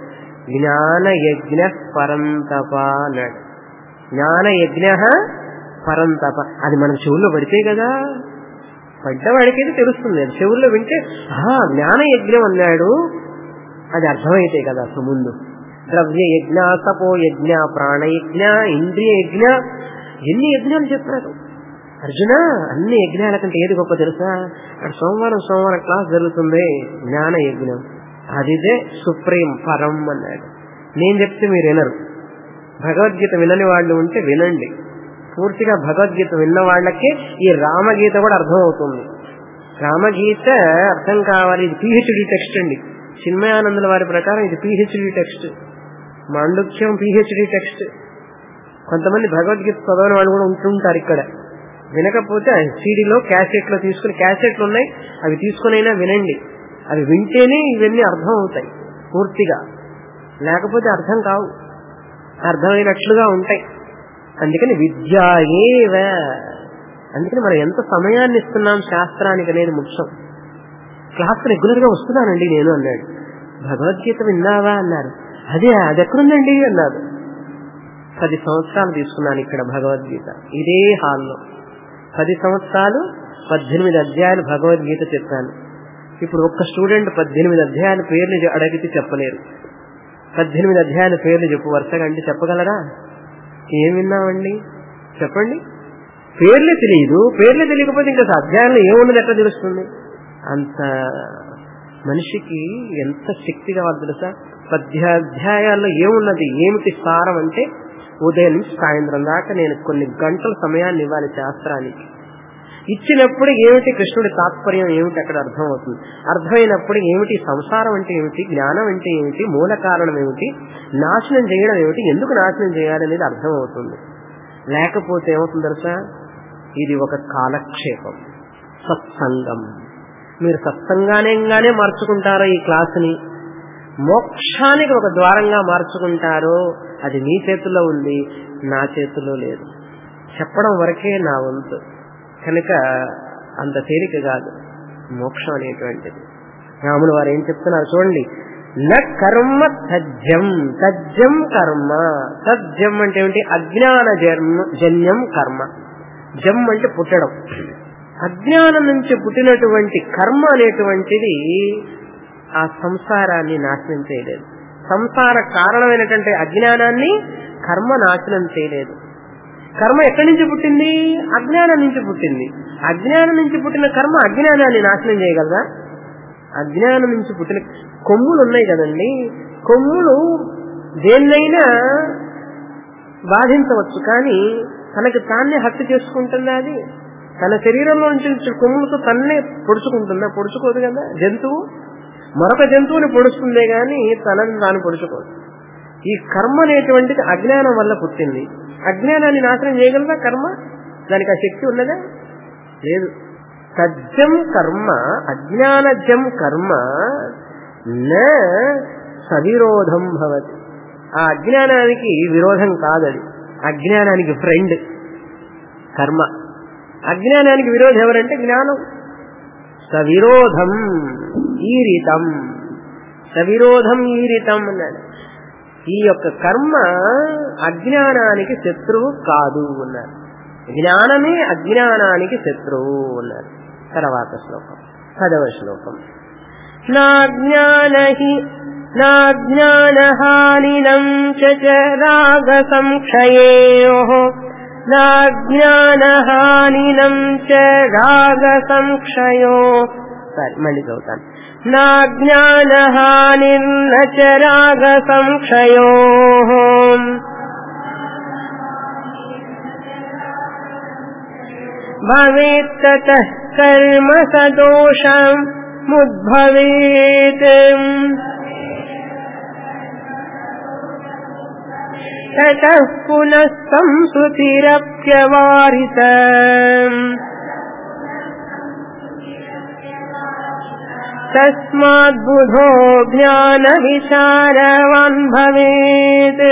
జ్ఞాన యజ్ఞ పరంతప అన్నాడు జ్ఞాన యజ్ఞ పరంతప అది మన చెవుల్లో పడితే కదా పడ్డవాడికి తెలుస్తుంది అది చెవుల్లో వింటే ఆ జ్ఞాన యజ్ఞం అన్నాడు అది అర్థమైతే కదా అసలు ముందు ద్రవ్య యజ్ఞ తపో యజ్ఞ ప్రాణయజ్ఞ ఇంద్రియ యజ్ఞ ఎన్ని యజ్ఞాలు చెప్పారు అర్జున అన్ని యజ్ఞాల కంటే ఏది గొప్ప తెలుసా అక్కడ సోమవారం సోమవారం క్లాస్ జరుగుతుంది జ్ఞాన యజ్ఞం అదిదే సుప్రీం పరం అన్నాడు నేను చెప్తే మీరు వినరు భగవద్గీత వినని వాళ్ళు ఉంటే వినండి పూర్తిగా భగవద్గీత విన్న వాళ్ళకే ఈ రామగీత కూడా అర్థం అవుతుంది రామగీత అర్థం కావాలి ఇది పిహెచ్డి టెక్స్ట్ అండి చిన్మయానందుల వారి ప్రకారం ఇది PhD text Mandukyam PhD text కొంతమంది భగవద్గీత చదవని వాళ్ళు కూడా ఉంటుంటారు ఇక్కడ వినకపోతే సీడీలో క్యాసెట్లో తీసుకుని క్యాసెట్లు ఉన్నాయి అవి తీసుకునైనా వినండి అవి వింటేనే ఇవన్నీ అర్థం అవుతాయి పూర్తిగా లేకపోతే అర్థం కావు అర్థమైనట్లుగా ఉంటాయి అందుకని విద్యా ఏవ అందుకని మనం ఎంత సమయాన్ని ఇస్తున్నాం శాస్త్రానికి అనేది ముఖ్యం క్లాస్ రెగ్యులర్ గా వస్తున్నానండి నేను అన్నాడు భగవద్గీత విన్నావా అన్నారు అదే అది ఎక్కడుందండి అన్నారు పది సంవత్సరాలు తీసుకున్నాను ఇక్కడ భగవద్గీత ఇదే హాల్లో పది సంవత్సరాలు పద్దెనిమిది అధ్యాయాలు భగవద్గీత చెప్పాను ఇప్పుడు ఒక్క స్టూడెంట్ పద్దెనిమిది అధ్యాయాల పేర్లు అడిగితే చెప్పలేరు పద్దెనిమిది అధ్యాయాల పేర్లు చెప్పు వరుసగా అంటే చెప్పగలరా ఏం విన్నామండి చెప్పండి పేర్లే తెలియదు పేర్లే తెలియకపోతే ఇంకా అధ్యాయంలో ఏమున్నది ఎట్లా తెలుస్తుంది అంత మనిషికి ఎంత శక్తి కావాలి తెలుసా పద్యాధ్యాయాల్లో ఏమున్నది ఏమిటి సారం అంటే ఉదయం నుంచి సాయంత్రం దాకా నేను కొన్ని గంటల సమయాన్ని ఇవ్వాలి శాస్త్రానికి ఇచ్చినప్పుడు ఏమిటి కృష్ణుడి తాత్పర్యం ఏమిటి అక్కడ అర్థమవుతుంది అర్థమైనప్పుడు ఏమిటి సంసారం అంటే ఏమిటి జ్ఞానం అంటే ఏమిటి మూల కారణం ఏమిటి నాశనం చేయడం ఏమిటి ఎందుకు నాశనం చేయాలనేది అర్థమవుతుంది లేకపోతే ఏమవుతుంది తెలుసా ఇది ఒక కాలక్షేపం సత్సంగం మీరు సత్సంగానేగానే మార్చుకుంటారో ఈ క్లాసుని మోక్షానికి ఒక ద్వారంగా మార్చుకుంటారో అది మీ చేతుల్లో ఉంది నా చేతుల్లో లేదు చెప్పడం వరకే నా వంతు కనుక అంత తేలిక కాదు మోక్షం అనేటువంటిది రాములు వారు ఏం చెప్తున్నారు చూడండి న కర్మ తజ్జం తజ్జం కర్మ తజ్జం అంటే ఏమిటి అజ్ఞాన జన్మ జన్యం కర్మ జం అంటే పుట్టడం అజ్ఞానం నుంచి పుట్టినటువంటి కర్మ అనేటువంటిది ఆ సంసారాన్ని నాశనం చేయలేదు సంసార కారణమైనటువంటి అజ్ఞానాన్ని కర్మ నాశనం చేయలేదు కర్మ ఎక్కడి నుంచి పుట్టింది అజ్ఞానం నుంచి పుట్టింది అజ్ఞానం నుంచి పుట్టిన కర్మ అజ్ఞానాన్ని నాశనం చేయగలదా అజ్ఞానం నుంచి పుట్టిన కొమ్ములు ఉన్నాయి కదండి కొమ్ములు దేన్నైనా బాధించవచ్చు కానీ తనకి తాన్నే హత్య చేసుకుంటుందా అది తన శరీరంలో నుంచి కొమ్ములతో తన్నే పొడుచుకుంటుందా పొడుచుకోదు కదా జంతువు మరొక జంతువుని పొడుస్తుందే గాని తనని తాను పొడుచుకోదు ఈ కర్మ అనేటువంటిది అజ్ఞానం వల్ల పుట్టింది అజ్ఞానాన్ని నాశనం చేయగలదా కర్మ దానికి ఆ శక్తి ఉన్నదా లేదు సజ్జం కర్మ అజ్ఞానజం కర్మ న సవిరోధం భవతి ఆ అజ్ఞానానికి విరోధం కాదది అజ్ఞానానికి ఫ్రెండ్ కర్మ అజ్ఞానానికి విరోధం ఎవరంటే జ్ఞానం సవిరోధం ఈరితం సవిరోధం ఈరితం అన్నాడు ఈ యొక్క కర్మ అజ్ఞానానికి శత్రువు కాదు అన్నారు జ్ఞానమే అజ్ఞానానికి శత్రువు అన్నారు తర్వాత శ్లోకం పదవ శ్లోకం నాజ్ఞానహి నాజ్ఞానహానినం చ రాగ సంక్షయో నాజ్ఞానహానినం చ రాగ సంక్షయో సరే మళ్ళీ చదువుతాను నాజ్ఞానహానిర్న చ రాగ సంక్షయో भवेत्ततः कर्म सदोषम् मुद्भवेत् ततः पुनः संसुतिरप्यवारित तस्माद्बुधो ज्ञानविचारवान् भवेत्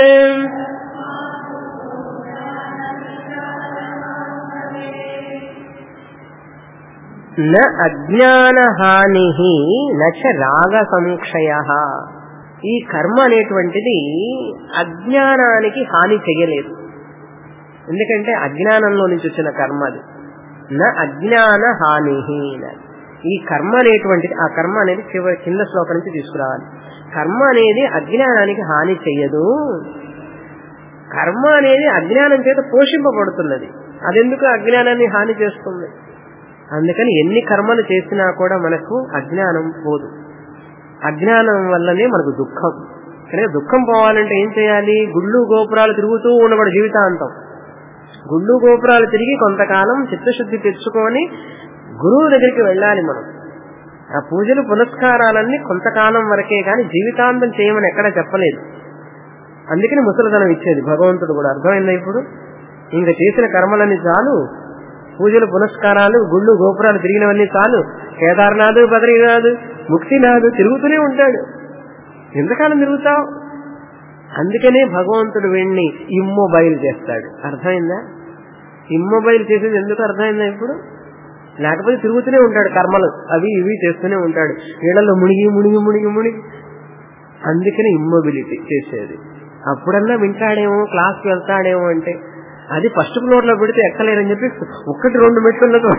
న అజ్ఞాన హాని నచ రాగ సంక్షయ ఈ కర్మ అనేటువంటిది అజ్ఞానానికి హాని చెయ్యలేదు ఎందుకంటే అజ్ఞానంలో నుంచి వచ్చిన కర్మ అది న అజ్ఞాన హాని ఈ కర్మ అనేటువంటిది ఆ కర్మ అనేది చివరి కింద శ్లోకం నుంచి తీసుకురావాలి కర్మ అనేది అజ్ఞానానికి హాని చెయ్యదు కర్మ అనేది అజ్ఞానం చేత పోషింపబడుతున్నది అదెందుకు అజ్ఞానాన్ని హాని చేస్తుంది అందుకని ఎన్ని కర్మలు చేసినా కూడా మనకు అజ్ఞానం పోదు అజ్ఞానం వల్లనే మనకు దుఃఖం కనుక దుఃఖం పోవాలంటే ఏం చేయాలి గుళ్ళు గోపురాలు తిరుగుతూ ఉండకూడదు జీవితాంతం గుళ్ళు గోపురాలు తిరిగి కొంతకాలం చిత్తశుద్ధి తెచ్చుకొని గురువు దగ్గరికి వెళ్ళాలి మనం ఆ పూజలు పునస్కారాలన్నీ కొంతకాలం వరకే కానీ జీవితాంతం చేయమని ఎక్కడ చెప్పలేదు అందుకని ముసలితనం ఇచ్చేది భగవంతుడు కూడా అర్థమైందా ఇప్పుడు ఇంకా చేసిన కర్మలన్నీ చాలు పూజలు పునస్కారాలు గుళ్ళు గోపురాలు తిరిగినవన్నీ చాలు కేదార్నాథ్ బద్రీనాథ్ ముక్తినాథ్ తిరుగుతూనే ఉంటాడు ఎంతకాలం తిరుగుతావు అందుకనే భగవంతుడు వీణ్ణి ఇమ్మొబైల్ చేస్తాడు అర్థమైందా ఇమ్మొబైల్ చేసేది ఎందుకు అర్థమైందా ఇప్పుడు లేకపోతే తిరుగుతూనే ఉంటాడు కర్మలు అవి ఇవి చేస్తూనే ఉంటాడు నీళ్ళలో మునిగి మునిగి మునిగి మునిగి అందుకనే ఇమ్మొబిలిటీ చేసేది అప్పుడన్నా వింటాడేమో క్లాస్కి వెళ్తాడేమో అంటే అది ఫస్ట్ ఫ్లోర్ లో పెడితే ఎక్కలేరని చెప్పి ఒక్కటి రెండు మెట్లున్నదో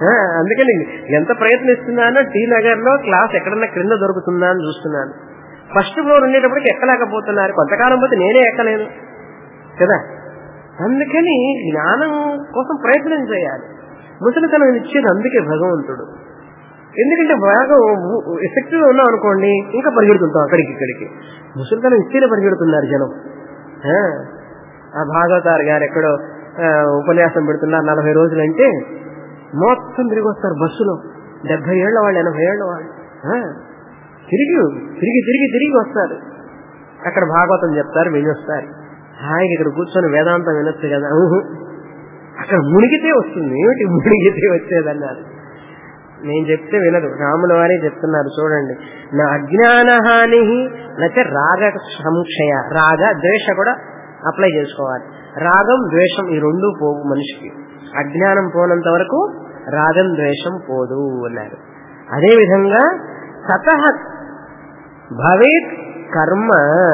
అందుకని ఎంత ప్రయత్నిస్తున్నానో టీ నగర్ లో క్లాస్ ఎక్కడన్నా క్రింద దొరుకుతుందా అని చూస్తున్నాను ఫస్ట్ ఫ్లోర్ ఉండేటప్పటికి ఎక్కలేకపోతున్నారు కొంతకాలం పోతే నేనే ఎక్కలేను కదా అందుకని జ్ఞానం కోసం ప్రయత్నం చేయాలి ముసలితనం ఇచ్చేది అందుకే భగవంతుడు ఎందుకంటే బాగా ఎఫెక్టివ్ ఉన్నాం అనుకోండి ఇంకా పరిగెడుతుంటాం అక్కడికి ఇక్కడికి ముసలితనం ఇస్తేనే పరిగెడుతున్నారు జనం ఆ, ఆ భాగవతారు గారు ఎక్కడో ఆ, ఉపన్యాసం పెడుతున్నారు నలభై రోజులు అంటే మొత్తం తిరిగి వస్తారు బస్సులో డెబ్బై ఏళ్ల వాళ్ళు ఎనభై ఏళ్ల వాళ్ళు ఆ, తిరిగి తిరిగి తిరిగి తిరిగి వస్తారు అక్కడ భాగవతం చెప్తారు వినొస్తారు హాయిగా ఇక్కడ కూర్చొని వేదాంతం వినొచ్చు కదా ఊహు. అక్కడ మునిగితే వస్తుంది ఏమిటి మునిగితే వచ్చేదన్నారు నేను చెప్తే వినదు రాముల వారే చెప్తున్నారు చూడండి నా అజ్ఞాన హాని నచ రాగ సంక్షయ రాగ ద్వేష కూడా అప్లై చేసుకోవాలి రాగం ద్వేషం ఈ రెండు పోవు మనిషికి అజ్ఞానం పోనంత వరకు రాగం ద్వేషం పోదు అన్నారు అదే విధంగా సత భవేత్ కర్మ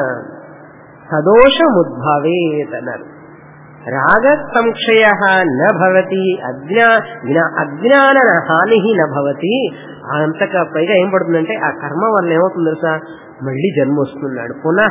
సదోషముద్భవేత్ అన్నారు రాగ సంక్షయ నవతి అజ్ఞా జ్ఞా- అజ్ఞాన హాని నవతి అంతక పైగా ఏం పడుతుందంటే ఆ కర్మ వల్ల ఏమవుతుంది తెలుసా మళ్ళీ జన్మ వస్తున్నాడు పునః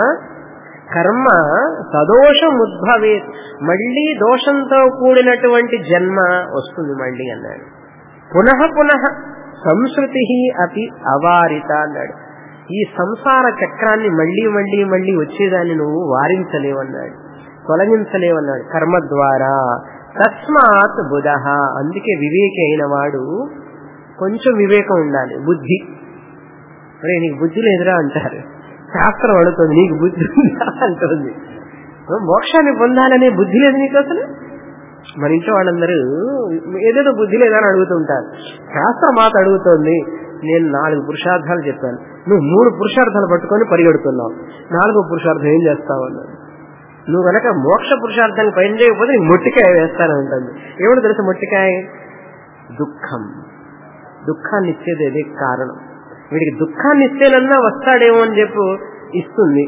కర్మ సదోషం ఉద్భవే మళ్ళీ దోషంతో కూడినటువంటి జన్మ వస్తుంది మళ్ళీ అన్నాడు పునః పునః సంస్కృతి అతి అవారిత అన్నాడు ఈ సంసార చక్రాన్ని మళ్ళీ మళ్ళీ మళ్ళీ వచ్చేదాన్ని నువ్వు వారించలేవన్నాడు తొలగించలేవన్నాడు కర్మ ద్వారా తస్మాత్ బుధ అందుకే వివేకి అయిన వాడు కొంచెం వివేకం ఉండాలి బుద్ధి అరే నీకు బుద్ధి లేదురా అంటారు శాస్త్రం అడుగుతుంది నీకు బుద్ధి ఉందా అంటుంది మోక్షాన్ని పొందాలనే బుద్ధి లేదు నీకు అసలు మన ఇంట్లో వాళ్ళందరూ ఏదేదో బుద్ధి లేదా అని అడుగుతుంటారు శాస్త్రం మాట అడుగుతోంది నేను నాలుగు పురుషార్థాలు చెప్పాను నువ్వు మూడు పురుషార్థాలు పట్టుకొని పరిగెడుతున్నావు నాలుగో పురుషార్థం ఏం చేస్తావు అన్నాడు నువ్వు కనుక మోక్ష పురుషార్థాన్ని పైన చేయకపోతే నీకు మొట్టికాయ వేస్తాను ఉంటుంది ఏమిటి తెలుసు మొట్టికాయ దుఃఖం దుఃఖాన్ని ఇచ్చేది అదే కారణం వీడికి దుఃఖాన్ని ఇస్తేనన్నా వస్తాడేమో అని చెప్పు ఇస్తుంది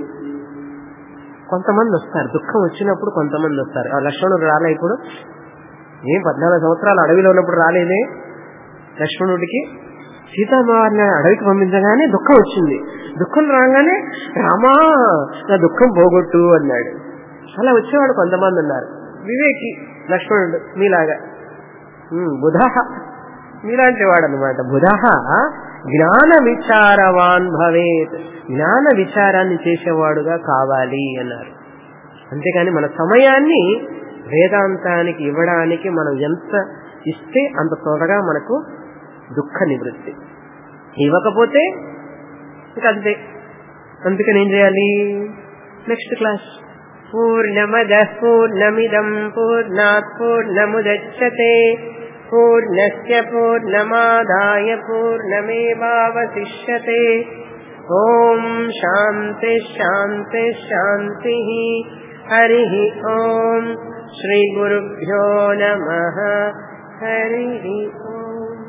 కొంతమంది వస్తారు దుఃఖం వచ్చినప్పుడు కొంతమంది వస్తారు ఆ లక్ష్మణుడు రాలే ఇప్పుడు ఏం పద్నాలుగు సంవత్సరాలు అడవిలో ఉన్నప్పుడు రాలేదే లక్ష్మణుడికి సీతామారిని అడవికి పంపించగానే దుఃఖం వచ్చింది దుఃఖం రాగానే రామా నా దుఃఖం పోగొట్టు అన్నాడు అలా వచ్చేవాడు కొంతమంది ఉన్నారు వివేకి లక్ష్మణుడు మీలాగా ఉమ్, బుధ మీలాంటి వాడు అనమాట బుధ జ్ఞాన విచారవాన్ భవేత్ జ్ఞాన విచారాన్ని చేసేవాడుగా కావాలి అన్నారు అంతేకాని మన సమయాన్ని వేదాంతానికి ఇవ్వడానికి మనం ఎంత ఇస్తే అంత త్వరగా మనకు దుఃఖ నివృత్తి ఇవ్వకపోతే ఇంకా అంతే అందుకని ఏం చేయాలి నెక్స్ట్ క్లాస్ పూర్ణమద పూర్ణమిదం పూర్ణాత్ పూర్ణముదచ్చతే పూర్ణస్య పూర్ణమాదాయ పూర్ణమేవావశిష్యతే ఓం శాంతి శాంతి శాంతి హరి ఓం శ్రీ గురుభ్యో నమ హరి ఓం